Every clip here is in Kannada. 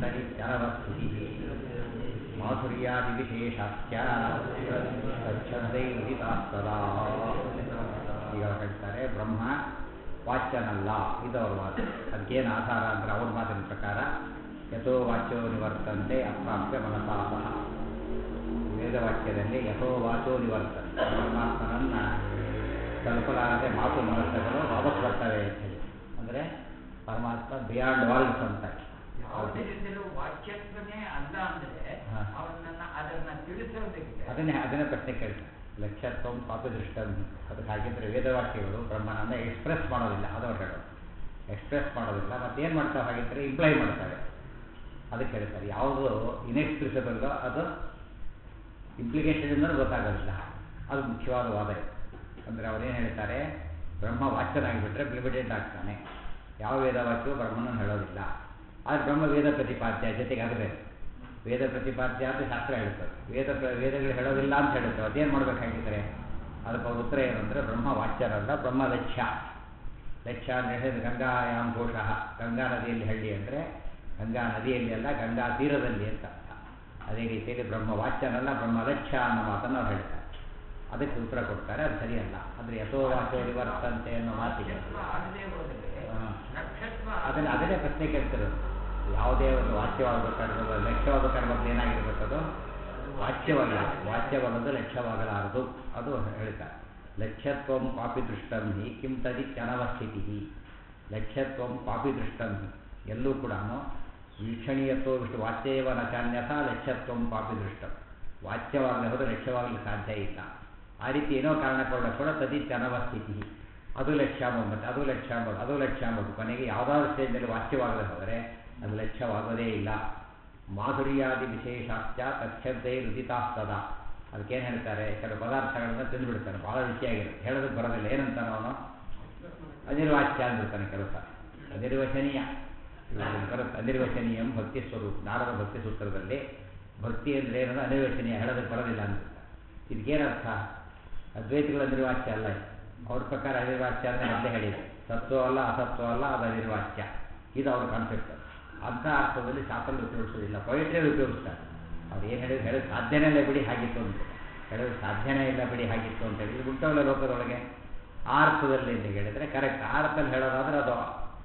ತರಿಚರವಸ್ಥಿತಿ ಮಾಧುರ್ಯಾದಿವಿಶೇಷಾಖ್ಯ ಸ್ವಚ್ಛಂದೈ ಉದಿತಾಸ್ತದಾ ಈಗ ಅವ್ರು ಹೇಳ್ತಾರೆ ಬ್ರಹ್ಮ ವಾಚ್ಯನಲ್ಲ ಇದು ಅವ್ರ ಮಾತು ಅದಕ್ಕೇನು ಆಧಾರ ಅಂದರೆ ಅವ್ರ ಮಾತಿನ ಪ್ರಕಾರ ಯಥೋ ವಾಚ್ಯೋ ನಿವರ್ತಂತೆ ಅಪ್ರಾಪ್ಯ ಮನಸಾ ಸಹ ವೇದವಾಕ್ಯದಲ್ಲಿ ಯಥೋ ವಾಚೋ ನಿವರ್ತಂತೆ ಪರಮಾತ್ಮನನ್ನ ತಲುಪಲಾರದೆ ಮಾತು ಮನಸ್ಸುಗಳು ವಾಪಸ್ ಬರ್ತವೆ ಅಂತ ಹೇಳಿ ಅಂದರೆ ಪರಮಾತ್ಮ ಬಿಯಾಂಡ್ ವರ್ಲ್ಡ್ಸ್ ಅಂತ ಯಾವುದರಿಂದಲೂ ವಾಕ್ಯತ್ವನೇ ಅಲ್ಲ ಅಂದ್ರೆ ಹಾ. ಅವನನ್ನ ಅದನ್ನ ತಿಳಿಸೋದಕ್ಕೆ ಅದನ್ನೇ ಅದನ್ನೇ ಪ್ರಶ್ನೆ ಕೇಳ್ತಾರೆ ಲಕ್ಷ್ಯತ್ವಂ ಪಾಪದೃಷ್ಟ ಅದಕ್ಕೆ ಹಾಗಿದ್ರೆ ವೇದವಾಕ್ಯಗಳು ಬ್ರಹ್ಮನನ್ನ ಎಕ್ಸ್ಪ್ರೆಸ್ ಮಾಡೋದಿಲ್ಲ ಅದು ಅವ್ರು ಹೇಳೋದು ಎಕ್ಸ್ಪ್ರೆಸ್ ಮಾಡೋದಿಲ್ಲ ಮತ್ತೇನು ಮಾಡ್ತಾವೆ ಹಾಗಿದ್ರೆ ಇಂಪ್ಲೈ ಮಾಡ್ತಾರೆ ಅದಕ್ಕೆ ಹೇಳ್ತಾರೆ ಯಾವುದು ಇನ್ಎಕ್ಸ್ಪ್ರೆಸಿಬಲ್ಗೋ ಅದು ಇಂಪ್ಲಿಕೇಶನಿಂದಲೂ ಗೊತ್ತಾಗೋದಿಲ್ಲ ಅದು ಮುಖ್ಯವಾದ ವಾದ ಇದು ಅಂದರೆ ಅವರೇನು ಹೇಳ್ತಾರೆ ಬ್ರಹ್ಮ ವಾಚ್ಯನಾಗಿಬಿಟ್ರೆ ಲಿಮಿಟೆಡ್ ಆಗ್ತಾನೆ ಯಾವ ವೇದವಾಕ್ಯವು ಬ್ರಹ್ಮನನ್ನು ಹೇಳೋದಿಲ್ಲ ಆದರೆ ಬ್ರಹ್ಮ ವೇದ ಪ್ರತಿಪಾದ್ಯ ಜೊತೆಗೆ ಅದು ಬೇರೆ ವೇದ ಪ್ರತಿಪಾದ್ಯ ಅಂತ ಶಾಸ್ತ್ರ ಹೇಳ್ತದೆ ವೇದ ಪ್ರ- ವೇದಗಳು ಹೇಳೋದಿಲ್ಲ ಅಂತ ಹೇಳುತ್ತೆ ಅದೇನು ಮಾಡ್ಬೇಕಾಗಿದ್ರೆ ಅದಕ್ಕೆ ಅವ್ರ ಉತ್ತರ ಏನು ಅಂದರೆ ಬ್ರಹ್ಮ ವಾಚ್ಯರಲ್ಲ ಬ್ರಹ್ಮ ಲಕ್ಷ್ಯ ಲಕ್ಷ್ಯ ಅಂದರೆ ಹೇಳಿದ್ರೆ ಗಂಗಾಯಾಮ್ ಘೋಷಃ ಗಂಗಾ ನದಿಯಲ್ಲಿ ಹಳ್ಳಿ ಅಂದರೆ ಗಂಗಾ ನದಿಯಲ್ಲಿ ಅಲ್ಲ ಗಂಗಾ ತೀರದಲ್ಲಿ ಅಂತ ಅರ್ಥ ಅದೇ ರೀತಿಯಲ್ಲಿ ಬ್ರಹ್ಮ ವಾಚ್ಯನಲ್ಲ ಬ್ರಹ್ಮ ಲಕ್ಷ್ಯ ಅನ್ನೋ ಮಾತನ್ನು ಅವ್ರು ಹೇಳ್ತಾರೆ ಅದಕ್ಕೆ ಉತ್ತರ ಕೊಡ್ತಾರೆ ಅದು ಸರಿಯಲ್ಲ ಅಂದರೆ ಯಥೋ ವಾಚೋ ವಿವರ್ತಂತೆ ಅನ್ನೋ ಮಾತಿಗೆ ವಾಕ್ಯತ್ವ ಆಗದೆ ಹೋದರೆ ಹಾ. ನಕ್ಷತ್ರ ಅದನ್ನ ಅದನ್ನೇ ಪ್ರಶ್ನೆ ಕೇಳ್ತಿರೋದು ಯಾವುದೇ ಒಂದು ವಾಚ್ಯವಾಗಬೇಕಾದ್ರೆ ಲಕ್ಷ್ಯವಾಗಬೇಕಾದ್ರೆ ಮೊದಲು ಏನಾಗಿರ್ಬೇಕು ಅದು ವಾಚ್ಯವಲ್ಲ ವಾಚ್ಯವಲ್ಲದು ಲಕ್ಷ್ಯವಾಗಲಾರದು ಅದು ಹೇಳ್ತಾರೆ ಲಕ್ಷ್ಯತ್ವಂ ಪಾಪಿ ದೃಷ್ಟಂ ಹಿ ಕಿಂ ತದಿತ್ಯನವಸ್ಥಿತಿ ಲಕ್ಷ್ಯತ್ವಂ ಪಾಪಿ ದೃಷ್ಟಂ ಹಿ ಎಲ್ಲೂ ಕೂಡ ವೀಕ್ಷಣೀಯತ್ವ ವಿಷ್ಣು ವಾಚ್ಯೇವ ನ ಚಾನ್ಯಥ ಲಕ್ಷ್ಯತ್ವಂ ಪಾಪಿ ದೃಷ್ಟಂ ವಾಚ್ಯವಾಗಲಿ ಹೋದರೆ ಲಕ್ಷ್ಯವಾಗಲಿ ಸಾಧ್ಯ ಇಲ್ಲ ಆ ರೀತಿ ಏನೋ ಕಾರಣ ಕೊಳ್ಳ ಕೂಡ ತದಿತ್ಯನವಸ್ಥಿತಿ ಅದು ಲಕ್ಷ್ಯ ಅಂಬೋದು ಅದು ಲಕ್ಷ್ಯ ಅಂಬೋದು ಅದು ಲಕ್ಷ್ಯ ಅಂಬೋದು ಕೊನೆಗೆ ಯಾವುದಾದ್ರೂ ಸ್ಟೇಜ್ನಲ್ಲಿ ವಾಚ್ಯವಾಗದೆ ಹೋದರೆ ಅದು ಲಕ್ಷ್ಯವಾಗೋದೇ ಇಲ್ಲ ಮಾಧುರ್ಯಾದಿ ವಿಶೇಷಾಶ್ಚ ತಕ್ಷಬ್ದೇ ರುದಿತಾಸ್ತದ ಅದಕ್ಕೇನು ಹೇಳ್ತಾರೆ ಕೆಲವು ಪದಾರ್ಥಗಳನ್ನ ತಿಂದುಬಿಡ್ತಾನೆ ಭಾಳ ರುಚಿಯಾಗಿರುತ್ತೆ ಹೇಳೋದಕ್ಕೆ ಬರೋದಿಲ್ಲ ಏನಂತಾನೆ ಅವನು ಅನಿರ್ವಾಚ್ಯ ಅಂದಿರ್ತಾನೆ ಕೆಲವು ಸಲ ಅನಿರ್ವಚನೀಯ ಇವಾಗ ಬರುತ್ತೆ ಅನಿರ್ವಚನೀಯಂ ಭಕ್ತಿ ಸ್ವರೂಪ ನಾರದ ಭಕ್ತಿ ಸೂತ್ರದಲ್ಲಿ ಭಕ್ತಿ ಅಂದರೆ ಏನಂದ್ರೆ ಅನಿರ್ವಚನೀಯ ಹೇಳೋದಕ್ಕೆ ಬರೋದಿಲ್ಲ ಅಂದಿರ್ತಾರೆ ಇದಕ್ಕೇನರ್ಥ ಅದ್ವೈತಗಳ ಅನಿರ್ವಾಚ್ಯ ಅಲ್ಲ ಇದು ಅವ್ರ ಪ್ರಕಾರ ಅನಿರ್ವಾಚ್ಯ ಅಂದರೆ ಮೊದಲೇ ಹೇಳಿದೆ ಸತ್ವ ಅಲ್ಲ ಅಸತ್ವ ಅಲ್ಲ ಅದು ಅನಿರ್ವಾಚ್ಯ ಇದು ಅವ್ರ ಕಾನ್ಸೆಪ್ಟ್ ಅಂಥ ಅರ್ಥದಲ್ಲಿ ಶಾಸ್ತ್ರ ಉಪಯೋಗಿಸೋದಿಲ್ಲ ಪೊಯಿಟ್ರಿಯಲ್ಲಿ ಉಪಯೋಗಿಸ್ತಾರೆ ಅವ್ರು ಏನು ಹೇಳಿದ್ರು ಹೇಳೋದು ಸಾಧ್ಯನೇ ಇಲ್ಲ ಬಿಡಿ ಹಾಗಿತ್ತು ಅಂತ ಹೇಳೋದು ಸಾಧ್ಯನೇ ಇಲ್ಲ ಬಿಡಿ ಹಾಗಿತ್ತು ಅಂತ ಹೇಳಿ ಉಂಟವಲ್ಲ ಲೋಕದೊಳಗೆ ಆ ಅರ್ಥದಲ್ಲಿ ಅಂತ ಹೇಳಿದರೆ ಕರೆಕ್ಟ್ ಆ ಅರ್ಥದಲ್ಲಿ ಹೇಳೋದಾದ್ರೆ ಅದು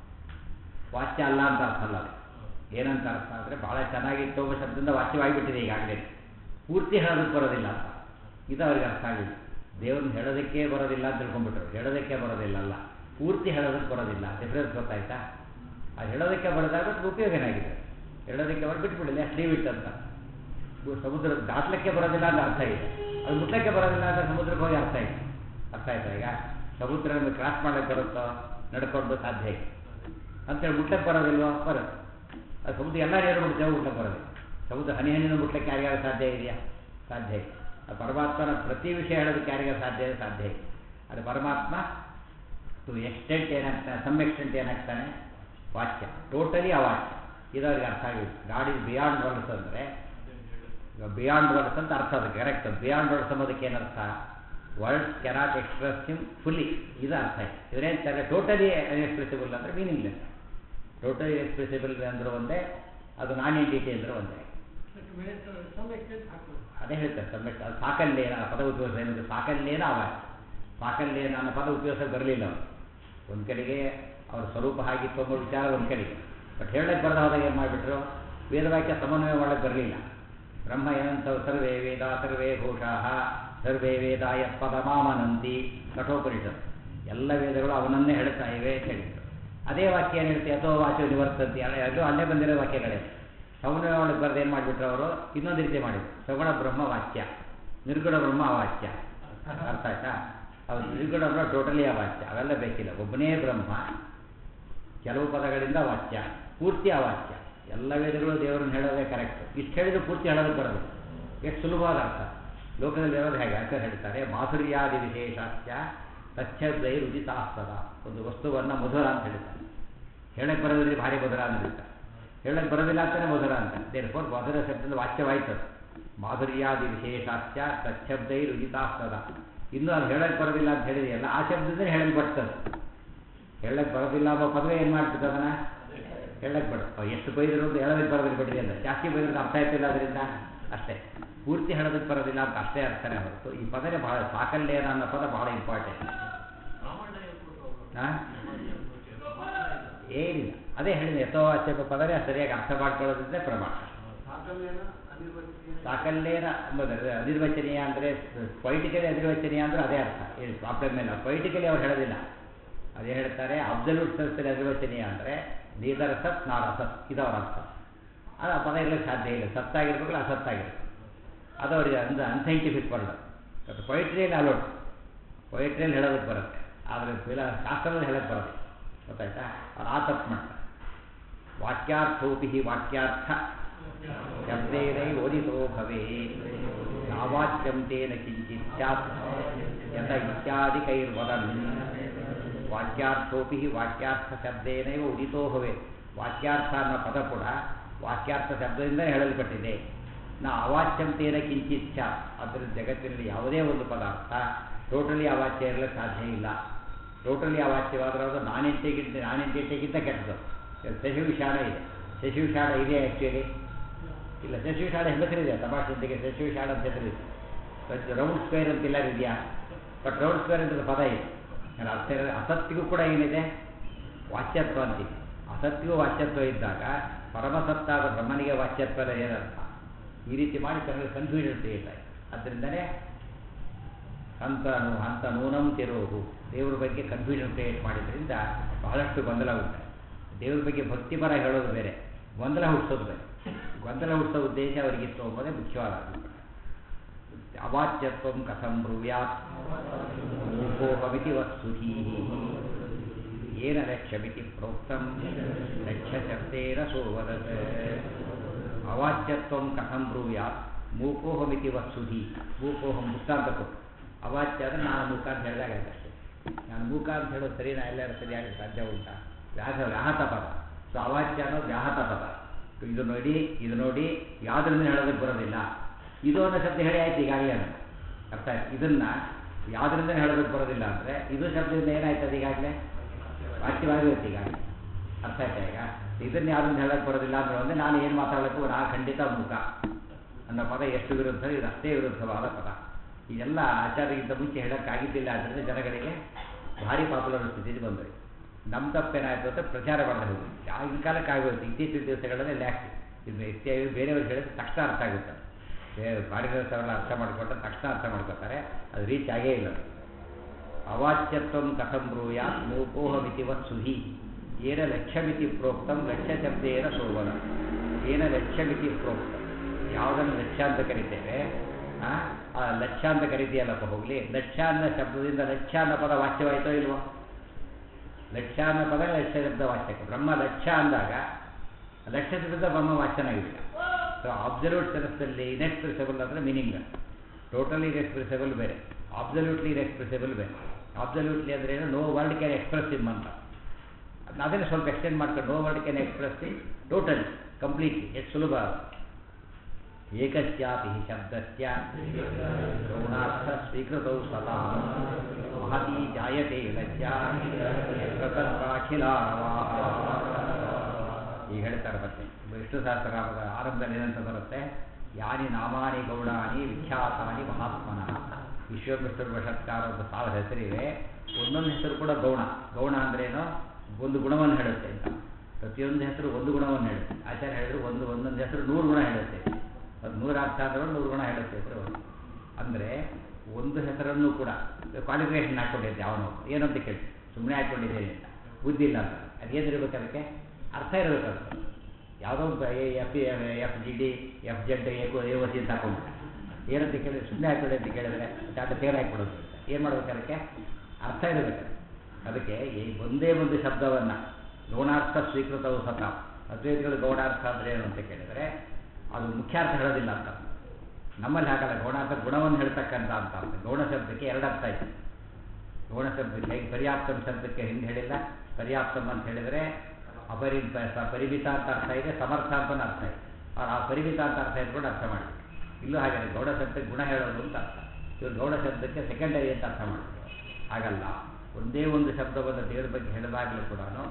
ವಾಚ್ಯ ಅಲ್ಲ ಅಂತ ಅರ್ಥ ಅಲ್ಲ ಅದು ಏನಂತ ಅರ್ಥ ಅಂದರೆ ಭಾಳ ಚೆನ್ನಾಗಿತ್ತು ಒಬ್ಬ ಶಬ್ದದಿಂದ ವಾಚ್ಯವಾಗಿಬಿಟ್ಟಿದೆ ಈಗಾಗಲೇ ಪೂರ್ತಿ ಹೇಳೋದಕ್ಕೆ ಬರೋದಿಲ್ಲ ಅಂತ ಇದು ಅವ್ರಿಗೆ ಅರ್ಥ ಆಗಿಲ್ಲ ದೇವ್ರನ್ನ ಹೇಳೋದಕ್ಕೆ ಬರೋದಿಲ್ಲ ಅಂತ ತಿಳ್ಕೊಂಡ್ಬಿಟ್ರು ಹೇಳೋದಕ್ಕೆ ಬರೋದಿಲ್ಲ ಅಲ್ಲ ಪೂರ್ತಿ ಹೇಳೋದಕ್ಕೆ ಬರೋದಿಲ್ಲ ಡಿಫ್ರೆನ್ಸ್ ಗೊತ್ತಾಯ್ತಾ ಅದು ಹೇಳೋದಕ್ಕೆ ಬರೋದಾಗ ಅದ್ರ ಉಪಯೋಗ ಏನಾಗಿದೆ ಹೇಳೋದಕ್ಕೆ ಬರೋ ಬಿಟ್ಬಿಡಲಿ ಅಷ್ಟು ಲೀವ್ ಇಟ್ ಅಂತ ಸಮುದ್ರ ದಾಟ್ಲಿಕ್ಕೆ ಬರೋದಿಲ್ಲ ಅಂತ ಅರ್ಥ ಇದೆ ಅದು ಮುಟ್ಲಕ್ಕೆ ಬರೋದಿಲ್ಲ ಅಂತ ಸಮುದ್ರಕ್ಕೆ ಹೋಗಿ ಅರ್ಥ ಇದೆ ಅರ್ಥ ಆಯ್ತಾ ಈಗ ಸಮುದ್ರವನ್ನು ಕ್ರಾಸ್ ಮಾಡಕ್ಕೆ ಬರುತ್ತೋ ನಡ್ಕೊಂಡು ಸಾಧ್ಯ ಇದೆ ಅಂತೇಳಿ ಮುಟ್ಲಕ್ಕೆ ಬರೋದಿಲ್ವೋ ಬರುತ್ತೆ ಅದು ಸಮುದ್ರ ಎಲ್ಲ ನೀರು ಮುಟ್ತೇವೆ ಮುಟ್ಲಕ್ಕೆ ಬರೋದಿಲ್ಲ ಸಮುದ್ರ ಹನಿ ಹನಿನ ಮುಟ್ಲಕ್ಕೆ ಯಾರಿಗಾರು ಸಾಧ್ಯ ಇದೆಯಾ ಸಾಧ್ಯ ಇದೆ ಆ ಪರಮಾತ್ಮನ ಪ್ರತಿ ವಿಷಯ ಹೇಳೋದಕ್ಕೆ ಯಾರಿಗಾರು ಸಾಧ್ಯ ಇದೆ ಸಾಧ್ಯ ಇದೆ ಅದು ಪರಮಾತ್ಮ ಟು ಎಕ್ಸ್ಟೆಂಟ್ ಏನಾಗ್ತಾನೆ ಸಮ್ ಎಕ್ಸ್ಟೆಂಟ್ ಏನಾಗ್ತಾನೆ ವಾಕ್ಯ ಟೋಟಲಿ ಅವಾಕ್ಯ ಇದು ಅವ್ರಿಗೆ ಅರ್ಥ ಆಗಿದೆ ಗಾಡ್ ಇಸ್ ಬಿಯಾಂಡ್ ವರ್ಡ್ಸ್ ಅಂದರೆ ಬಿಯಾಂಡ್ ವರ್ಡ್ಸ್ ಅಂತ ಅರ್ಥ ಅದು ಕರೆಕ್ಟ್ ಬಿಯಾಂಡ್ ವರ್ಡ್ಸ್ ಅನ್ನೋದಕ್ಕೆ ಏನರ್ಥ words cannot express him fully ಇದು ಅರ್ಥ ಇದೆ ಇದನ್ನೇಂತಾರೆ ಟೋಟಲಿ ಅನ್ಎಕ್ಸ್ಪ್ರೆಸಿಬಲ್ ಅಂದರೆ ಮೀನಿಂಗ್ಲೆಸ್ ಟೋಟಲಿ ಎಕ್ಸ್ಪ್ರೆಸಿಬಲ್ ಅಂದ್ರೆ ಒಂದೇ ಅದು ನಾನ್ ಎಂಟಿಟಿ ಅಂದ್ರೆ ಒಂದೇ ಅದೇ ಹೇಳ್ತಾರೆ ಸಮ್ಯಕ್ ಅದು ಸಾಕಲ್ಲೇನ ಆ ಪದ ಉಪಯೋಗ ಏನಂದ್ರೆ ಸಾಕಲ್ಲೇನ ಅವಾಚ್ಯ ಸಾಕಲ್ಲೇನ ಅನ್ನೋ ಪದ ಉಪಯೋಗಕ್ಕೆ ಬರಲಿಲ್ಲ ಅವರು ಒಂದು ಕಡೆಗೆ ಅವ್ರ ಸ್ವರೂಪ ಹಾಗಿತ್ತು ಅನ್ನೋ ವಿಚಾರ ಒಂದು ಕಡೆಗೆ ಬಟ್ ಹೇಳಕ್ಕೆ ಬರದ ಹೋದಾಗ ಏನು ಮಾಡಿಬಿಟ್ರು ವೇದವಾಕ್ಯ ಸಮನ್ವಯ ಮಾಡಕ್ಕೆ ಬರಲಿಲ್ಲ ಬ್ರಹ್ಮ ಏನಂತ ಸರ್ವೇ ವೇದ ಸರ್ವೇ ಘೋಷಾಹ ಸರ್ವೇ ವೇದ ಯತ್ಪದ ಮಾಮನಂತಿ ಕಠೋಪನಿಷತ್ ಎಲ್ಲ ವೇದಗಳು ಅವನನ್ನೇ ಹೇಳ್ತಾ ಇವೆ ಅಂತ ಹೇಳಿದ್ರು ಅದೇ ವಾಕ್ಯ ಏನು ಹೇಳ್ತೀವಿ ಅಥೋ ವಾಕ್ಯ ನಿವರ್ತಂತಿ ಅಲ್ಲ ಅದು ಅಲ್ಲೇ ಬಂದಿರೋ ವಾಕ್ಯಗಳೇ ಸಮನ್ವಯ ಮಾಡಕ್ಕೆ ಬರದೆ ಏನು ಮಾಡಿಬಿಟ್ರು ಅವರು ಇನ್ನೊಂದು ರೀತಿ ಮಾಡಿದ್ರು ಸಗುಣ ಬ್ರಹ್ಮ ವಾಕ್ಯ ನಿರ್ಗುಣ ಬ್ರಹ್ಮ ಅವಾಚ್ಯ ಅರ್ಥ ಆಯ್ತಾ ಅವ್ರು ನಿರ್ಗುಣ ಬ್ರಹ್ಮ ಟೋಟಲಿ ಅವಾಚ್ಯ ಅವೆಲ್ಲ ಬೇಕಿಲ್ಲ ಒಬ್ಬನೇ ಬ್ರಹ್ಮ ಕೆಲವು ಪದಗಳಿಂದ ವಾಚ್ಯ ಪೂರ್ತಿ ಅವಾಚ್ಯ ಎಲ್ಲ ವೇದಗಳು ದೇವರನ್ನು ಹೇಳೋದೇ ಕರೆಕ್ಟ್ ಇಷ್ಟು ಹೇಳಿದ್ರು ಪೂರ್ತಿ ಹೇಳೋದಕ್ಕೆ ಬರೋದು ಎಷ್ಟು ಸುಲಭವಾದ ಅರ್ಥ ಲೋಕದಲ್ಲಿ ಇರೋದು ಹೇಗೆ ಅಂತ ಹೇಳ್ತಾರೆ ಮಾಧುರ್ಯಾದಿ ವಿಶೇಷಾಸ್ಯ ತಚ್ಛದ್ವೈ ರುಚಿತಾಸ್ತದ ಒಂದು ವಸ್ತುವನ್ನು ಮಧುರ ಅಂತ ಹೇಳ್ತಾರೆ ಹೇಳಕ್ಕೆ ಬರೋದ್ರಲ್ಲಿ ಭಾರಿ ಮಧುರ ಅಂತ ಹೇಳ್ತಾರೆ ಹೇಳಕ್ಕೆ ಬರೋದಿಲ್ಲ ಅಂತಾನೆ ಮಧುರ ಅಂತ ದೇರ್ಫೋರ್ ಮಧುರ ಶಬ್ದದ ವಾಚ್ಯವಾಯ್ತು ಅದು. ಮಾಧುರ್ಯಾದಿ ವಿಶೇಷಾಸ್ಯ ತಚ್ಛಬ್ದೈ ರುಚಿತಾಸ್ತದ ಇನ್ನೂ ಅದು ಹೇಳಕ್ಕೆ ಬರೋದಿಲ್ಲ ಅಂತ ಹೇಳಿದೆಯಲ್ಲ ಆ ಶಬ್ದದಿಂದ ಹೇಳಲ್ಪಡ್ತದೆ ಹೇಳಕ್ಕೆ ಬರೋದಿಲ್ಲ ಅನ್ನೋ ಪದವೇ ಏನು ಮಾಡ್ತದೆ ಅದನ್ನ ಹೇಳಕ್ಕೆ ಬೇಡ ಅವ್ ಎಷ್ಟು ಬೈದ್ರು ಅಂತ ಹೇಳೋದಕ್ಕೆ ಬರೋದಿಲ್ಲ ಬಿಡ್ರಿ ಅಂತ ಜಾಸ್ತಿ ಬೈದ್ರೆ ಅರ್ಥ ಆಯ್ತಿಲ್ಲ ಅದರಿಂದ ಅಷ್ಟೇ ಪೂರ್ತಿ ಹೇಳೋದಕ್ಕೆ ಬರೋದಿಲ್ಲ ಅಂತ ಅಷ್ಟೇ ಅರ್ಥನೇ ಹೊರತು ಈ ಪದನೇ ಬಹಳ ಸಾಕಲ್ಲೇನ ಅನ್ನೋ ಪದ ಬಹಳ ಇಂಪಾರ್ಟೆಂಟ್ ಹಾಂ ಏನಿಲ್ಲ ಅದೇ ಹೇಳಿದೆ ಯಥೋ ಅಚ್ಚಕ ಪದನೇ ಸರಿಯಾಗಿ ಅರ್ಥ ಮಾಡ್ಕೊಳ್ಳೋದ್ರಿಂದ ಪ್ರಮಾಣ ಸಾಕಲ್ಲೇನ ಎಂಬುದರ ಅನಿರ್ವಚನೀಯ ಅಂದರೆ ಪೊಲಿಟಿಕಲಿ ಅನಿರ್ವಚನೀಯ ಅಂದರೆ ಅದೇ ಅರ್ಥ ಏನು ಪ್ರಾಬ್ಲಮ್ ಇಲ್ಲ ಪೊಲಿಟಿಕಲಿ ಅವ್ರು ಹೇಳೋದಿಲ್ಲ ಅದೇ ಹೇಳ್ತಾರೆ ಅಬ್ಸಲ್ಯೂಟ್ ಸೆನ್ಸಲ್ಲಿ ಅನಿರ್ವಚನೀಯ ಅಂದರೆ ನೀದರ್ ಸತ್ ನಾರ್ ಅಸತ್ ಇದು ಅವರ ಅರ್ಥ ಅದು ಆ ಪದ ಇರಲಿಕ್ಕೆ ಸಾಧ್ಯ ಇಲ್ಲ ಸತ್ತಾಗಿರ್ಬೇಕಲ್ಲ ಅಸತ್ತಾಗಿರ್ಬೇಕು ಅದು ಅವರಿಗೆ ಅಂದ್ರೆ ಅನ್ಸೈಂಟಿಫಿಕ್ ವರ್ಡ್ ಬಟ್ ಪೊಯಿಟ್ರಿಯಲ್ಲಿ ಅಲೋಟ್ ಪೊಯಿಟ್ರಿಯಲ್ಲಿ ಹೇಳೋದಕ್ಕೆ ಬರುತ್ತೆ ಆದರೆ ಫಿಲ ಶಾಸ್ತ್ರದಲ್ಲಿ ಹೇಳಕ್ಕೆ ಬರೋದು ಗೊತ್ತಾಯ್ತಾ ಅವ್ರು ಆ ತಪ್ಪು ಮಾಡ್ತಾರೆ ವಾಕ್ಯಾರ್ಥೋಪಿ ವಾಕ್ಯಾರ್ಥ ಶಬ್ದೇನೈ ಓದಿತೋ ಭವೇ ಯಾವಾಚ್ಯಂ ತೇನ ಕಿಂಚಿತ್ ಸ್ಯಾತ್ ಯತ ಇತ್ಯಾದಿಕೈರ್ವದನ್ ವಾಕ್ಯಾರ್ಥೋಪಿ ವಾಕ್ಯಾರ್ಥ ಶಬ್ದೇನೈವ ಉದಿತೋ ಭವೆ ವಾಕ್ಯಾರ್ಥ ಅನ್ನೋ ಪದ ಕೂಡ ವಾಕ್ಯಾರ್ಥ ಶಬ್ದದಿಂದ ಹೇಳಲ್ಪಟ್ಟಿದೆ ನಾ ಅವಾಚ್ಯಂತೇನ ಕಿಂಚಿತ್ ಸ್ಯಾತ್ ಆದ್ದರಿಂದ ಜಗತ್ತಿನಲ್ಲಿ ಯಾವುದೇ ಒಂದು ಪದಾರ್ಥ ಟೋಟಲಿ ಅವಾಚ್ಯ ಇರಲಿಕ್ಕೆ ಸಾಧ್ಯ ಇಲ್ಲ ಟೋಟಲಿ ಅವಾಚ್ಯವಾದ್ರೆ ಅದು ನಾನೆಂಟೆಗಿಂತ ನಾನೆಂಟೆಗಿಂತ ಕೆಟ್ಟದ್ದು ಶಶಿವಿಷಾಣ ಇದೆ ಶಶಿವಿಷಾಣ ಇದೆ ಆ್ಯಕ್ಚುಲಿ ಇಲ್ಲ ಶಶಿವಿಷಾಣ ಹೆಸರಿದೆ ತಮಾಷೆಯೊಂದಿಗೆ ಶಶಿವಿಷಾಣ ಅಂತ ಹೆಸರಿದೆ ಬಟ್ ರೌಂಡ್ ಸ್ಕ್ವೇರ್ ಅಂತಿಲ್ಲ ಇದೆಯಾ ಬಟ್ ರೌಂಡ್ ಸ್ಕ್ವೇರ್ ಅಂತ ಪದ ಇದೆ ಯಾರು ಅರ್ಥ ಇರೋದು ಅಸತ್ತಿಗೂ ಕೂಡ ಏನಿದೆ ವಾಚ್ಯತ್ವ ಅಂತೀವಿ ಅಸತ್ಯವೂ ವಾಚ್ಯತ್ವ ಇದ್ದಾಗ ಪರಮಸತ್ತಾದ ಬ್ರಹ್ಮನಿಗೆ ವಾಚ್ಯತ್ವದ ಏನರ್ಥ ಈ ರೀತಿ ಮಾಡಿ ತನಗೆ ಕನ್ಫ್ಯೂಷನ್ ತೆಗಿತಾರೆ ಅದರಿಂದನೇ ಹಂತ ಹಂತ ನೂನಂ ತಿರುವು ದೇವ್ರ ಬಗ್ಗೆ ಕನ್ಫ್ಯೂಷನ್ ಕ್ರಿಯೇಟ್ ಮಾಡಿದ್ರಿಂದ ಬಹಳಷ್ಟು ಗೊಂದಲ ಉಂಟು ದೇವ್ರ ಬಗ್ಗೆ ಭಕ್ತಿಪರ ಹೇಳೋದು ಬೇರೆ ಗೊಂದಲ ಹುಟ್ಟಿಸೋದು ಬೇರೆ ಗೊಂದಲ ಹುಟ್ಟಿಸೋ ಉದ್ದೇಶ ಅವರಿಗಿತ್ತು ಎಂಬುದೇ ಮುಖ್ಯವಾದ ಅವಾಚ್ಯತ್ವ ಕಥಂ ಬ್ರೂಯಾತ್ ಮೂಕೋಹಮಿತಿ ವಸ್ತುಹೀ ಏನ ಲಕ್ಷ್ಯಮಿತಿ ಪ್ರೋಕ್ತಂ ಲಕ್ಷ್ಯ ಶಬ್ದೇನ ಸೋವದತ್ ಅವಾಚ್ಯತ್ವ ಕಥಂ ಬ್ರೂಯಾತ್ ಮೂಕೋಹಮಿತಿ ವಸ್ತುಹಿ ಮೂಕೋಹಂ ಮುಕ್ತ ಅಂತ ಕೊಟ್ಟು ಅವಾಚ್ಯ ಅಂದರೆ ನಾನು ಮೂಕ ಅಂತ ಹೇಳಿದಾಗ ಅಷ್ಟೇ ನಾನು ಮೂಕ ಅಂತ ಹೇಳೋದು ಸರಿನಾ ಎಲ್ಲರೂ ಸರಿಯಾಗಿ ಸಾಧ್ಯ ಉಂಟಾ ವ್ಯಾಸ ವ್ಯಾಹತ ಪದ ಸೊ ಅವಾಚ್ಯ ಅನ್ನೋದು ವ್ಯಾಹತ ಪದ ಇದು ನೋಡಿ ಇದು ನೋಡಿ ಯಾವುದರಿಂದ ಹೇಳೋದಕ್ಕೆ ಬರೋದಿಲ್ಲ ಇದು ಅನ್ನೋ ಶಬ್ದ ಹೇಳಿ ಆಯ್ತು ಈಗಾಗಲೇ ಅಂತ ಅರ್ಥ ಆಯ್ತು ಇದನ್ನ ಯಾವುದರಿಂದ ಹೇಳೋದಕ್ಕೆ ಬರೋದಿಲ್ಲ ಅಂದರೆ ಇದು ಶಬ್ದದಿಂದ ಏನಾಯ್ತದೆ ಈಗಾಗಲೇ ವಾಕ್ಯವಾಗಿರುತ್ತೆ ಈಗಾಗಲೇ ಅರ್ಥ ಆಯ್ತಾ ಈಗ ಇದನ್ನ ಯಾವ್ದರಿಂದ ಹೇಳೋಕ್ಕೆ ಬರೋದಿಲ್ಲ ಅಂದ್ರೆ ಅಂದರೆ ನಾನು ಏನು ಮಾತಾಡಬೇಕು ನಾ ಖಂಡಿತ ಮುಖ ಅನ್ನೋ ಪದ ಎಷ್ಟು ವಿರುದ್ಧ ಇದು ಅಷ್ಟೇ ವಿರುದ್ಧವಾದ ಪದ ಇದೆಲ್ಲ ಆಚಾರ್ಯಗಿಂತ ಮುಂಚೆ ಹೇಳೋಕ್ಕಾಗಿದ್ದಿಲ್ಲ ಆದ್ದರಿಂದ ಜನಗಳಿಗೆ ಭಾರಿ ಪಾಪ್ಯುಲರ್ ಸ್ಥಿತಿಗೆ ಬಂದರು ನಮ್ಮ ತಪ್ಪೇನಾಯಿತು ಅಂತ ಪ್ರಚಾರ ಮಾಡದೆ ಹೋಗಿ ಆಗಿನ ಕಾಲಕ್ಕೆ ಆಗೋದು ಇತ್ತೀಚಿನ ದಿವಸಗಳಲ್ಲಿ ಲ್ಯಾಕ್ ಇದು ಇತ್ಯಾದಿ ಬೇರೆಯವ್ರಿಗೆ ಹೇಳಿದ್ರೆ ತಕ್ಷಣ ಅರ್ಥ ಆಗುತ್ತೆ ಬೇರೆ ಬಾಡಿಗೆಲ್ಲ ಅರ್ಥ ಮಾಡಿಕೊಂಡ್ರೆ ತಕ್ಷಣ ಅರ್ಥ ಮಾಡ್ಕೋತಾರೆ ಅದು ರೀಚ್ ಆಗೇ ಇಲ್ಲ ಅವಾಚ್ಯತ್ವ ಕಥಂ ಬ್ರೂಯಾತ್ ಮೂಕೋಹಮಿತಿ ಸುಹಿ ಏನ ಲಕ್ಷ್ಯಮಿತಿ ಪ್ರೋಕ್ತಂ ಲಕ್ಷ್ಯ ಶಬ್ದೇನ ಸೋವನ ಏನ ಲಕ್ಷ್ಯಮಿತಿ ಪ್ರೋಕ್ತಂ ಯಾವುದನ್ನು ಲಕ್ಷ್ಯ ಅಂತ ಕರಿತೇವೆ ಆ ಲಕ್ಷ್ಯ ಅಂತ ಕರಿತೀಯಲ್ಲಪ್ಪ ಹೋಗ್ಲಿ ಲಕ್ಷ್ಯ ಅನ್ನೋ ಶಬ್ದದಿಂದ ಲಕ್ಷ್ಯ ಅನ್ನೋ ಪದ ವಾಚ್ಯವಾಯಿತೋ ಇಲ್ವೋ ಲಕ್ಷ್ಯ ಅನ್ನೋ ಪದ ಲಕ್ಷ್ಯ ಶಬ್ದ ವಾಚ್ಯಕ್ಕೆ ಬ್ರಹ್ಮ ಲಕ್ಷ್ಯ ಅಂದಾಗ ಲಕ್ಷ್ಯ ಶಬ್ದ ಬ್ರಹ್ಮ ವಾಚ್ಯನಾಗಿಲ್ಲ ಸೊ ಅಬ್ಸಲ್ಯೂಟ್ ಸೆನ್ಸ್ನಲ್ಲಿ ಇನ್ಎಕ್ಸ್ಪ್ರೆಸಿಬಲ್ ಅಂದರೆ ಮೀನಿಂಗ್ ಟೋಟಲಿ ಇನ್ಎಕ್ಸ್ಪ್ರೆಸಿಬಲ್ ಬೇರೆ ಅಬ್ಸಲ್ಯೂಟ್ಲಿ ಇನ್ಎಕ್ಸ್ಪ್ರೆಸಿಬಲ್ ಬೇರೆ ಅಬ್ಸಲ್ಯೂಟ್ಲಿ ಅಂದರೆ ಏನು no word can express him ಅಂತ ಅದನ್ನೇ ಸ್ವಲ್ಪ ಎಕ್ಸ್ಟೆಂಡ್ ಮಾಡ್ಕೊಂಡು no word can express in totally completely ಎಷ್ಟು ಸುಲಭ ಏಕಸ್ಯಾಪಿ ಶಬ್ದಸ್ಯ ಗೌಣಾರ್ಥ ಸ್ವೀಕೃತೌ ಸದಾ ಮಹತಿ ಜಾಯತೆ ಲಜ್ಜಾ ಪ್ರಕಲ್ಪಾಖಿಲಾರವಾ ಈಗ ಹೇಳ್ತಾರೆ ಮತ್ತೆ ವಿಷ್ಣು ಸಹಸ್ರನಾಮದ ಆರಂಭದಲ್ಲಿ ಏನಂತ ಬರುತ್ತೆ ಯಾನಿ ನಾಮಾನಿ ಗೌಡಾನಿ ವಿಖ್ಯಾತಾನಿ ಮಹಾತ್ಮನಃ ವಿಶ್ವಮಿಶ್ರ ವಷತ್ಕಾರ ಅಂತ ಸಾವಿರ ಹೆಸರಿವೆ ಒಂದೊಂದು ಹೆಸರು ಕೂಡ ಗೌಣ ಗೌಣ ಅಂದ್ರೇನು ಒಂದು ಗುಣವನ್ನು ಹೇಳುತ್ತೆ ಅಂತ ಪ್ರತಿಯೊಂದು ಹೆಸರು ಒಂದು ಗುಣವನ್ನು ಹೇಳುತ್ತೆ ಆಚಾರ್ಯ ಹೇಳಿದ್ರು ಒಂದು ಒಂದೊಂದು ಹೆಸರು ನೂರು ಗುಣ ಹೇಳುತ್ತೆ ಅದು ನೂರು ಅರ್ಥ ಅಂದ್ರೆ ನೂರು ಗುಣ ಹೇಳುತ್ತೆ ಹೆಸರು ಅಂದರೆ ಒಂದು ಹೆಸರನ್ನು ಕೂಡ ಕ್ವಾಲಿಫಿಕೇಶನ್ ಹಾಕ್ಕೊಂಡಿದ್ದೆ ಅವನು ಏನಂತ ಕೇಳಿ ಸುಮ್ಮನೆ ಹಾಕ್ಕೊಂಡಿದ್ದೇನೆ ಅಂತ ಬುದ್ಧಿ ಇಲ್ಲ ಅಂತ ಅದೇನಿರ್ಬೇಕು ಅದಕ್ಕೆ ಅರ್ಥ ಇರಬೇಕು ಅದಕ್ಕೆ ಯಾವುದೋ ಒಂದು F F G D F Z echo A C ಅಂತ ಹಾಕೊಂಡ್ಬಿಟ್ಟೆ ಏನಂತ ಕೇಳಿದ್ರೆ ಸುಮ್ಮನೆ ಹಾಕೊಳ್ಳಿ ಅಂತ ಕೇಳಿದ್ರೆ ಚಾಟ ತೇರು ಹಾಕ್ಬಿಡೋದು ಏನು ಮಾಡ್ಬೇಕು ಅದಕ್ಕೆ ಅರ್ಥ ಇರಬೇಕು ಅದಕ್ಕೆ ಈ ಒಂದೇ ಒಂದು ಶಬ್ದವನ್ನು ಗೌಣಾರ್ಥ ಸ್ವೀಕೃತವು ಸತ ಅದ್ವೈತಗಳು ಗೌಣಾರ್ಥ ಅಂದರೆ ಏನು ಅಂತ ಕೇಳಿದರೆ ಅದು ಮುಖ್ಯಾರ್ಥ ಹೇಳೋದಿಲ್ಲ ಅಂತ ನಮ್ಮಲ್ಲಿ ಹಾಗಲ್ಲ ಗೌಣಾರ್ಥ ಗುಣವನ್ನು ಹೇಳ್ತಕ್ಕಂಥ ಅಂತ ಅರ್ಥ ಗೌಣ ಶಬ್ದಕ್ಕೆ ಎರಡು ಅರ್ಥ ಇದೆ ಗೌಣ ಶಬ್ದಕ್ಕೆ ಹೇಗೆ ಪರ್ಯಾಪ್ತಂ ಶಬ್ದಕ್ಕೆ ಹಿಂದೆ ಹೇಳಿಲ್ಲ ಪರ್ಯಾಪ್ತಂ ಅಂತ ಹೇಳಿದರೆ ಅಪರಿ ಪರಿಮಿತ ಅಂತ ಅರ್ಥ ಇದೆ ಸಮರ್ಥ ಅಂತ ಅರ್ಥ ಇದೆ ಅವ್ರು ಆ ಪರಿಮಿತ ಅಂತ ಅರ್ಥ ಇಟ್ಕೊಂಡು ಅರ್ಥ ಮಾಡಿ ಇಲ್ಲೂ ಹಾಗೆ ಗೌಡ ಶಬ್ದಕ್ಕೆ ಗುಣ ಹೇಳೋದು ಅಂತ ಅರ್ಥ ಇವರು ಗೌಡ ಶಬ್ದಕ್ಕೆ ಸೆಕೆಂಡರಿ ಅಂತ ಅರ್ಥ ಮಾಡ್ತಾರೆ ಹಾಗಲ್ಲ ಒಂದೇ ಒಂದು ಶಬ್ದವನ್ನು ದೇವರ ಬಗ್ಗೆ ಹೇಳಿದಾಗಲೂ ಕೂಡ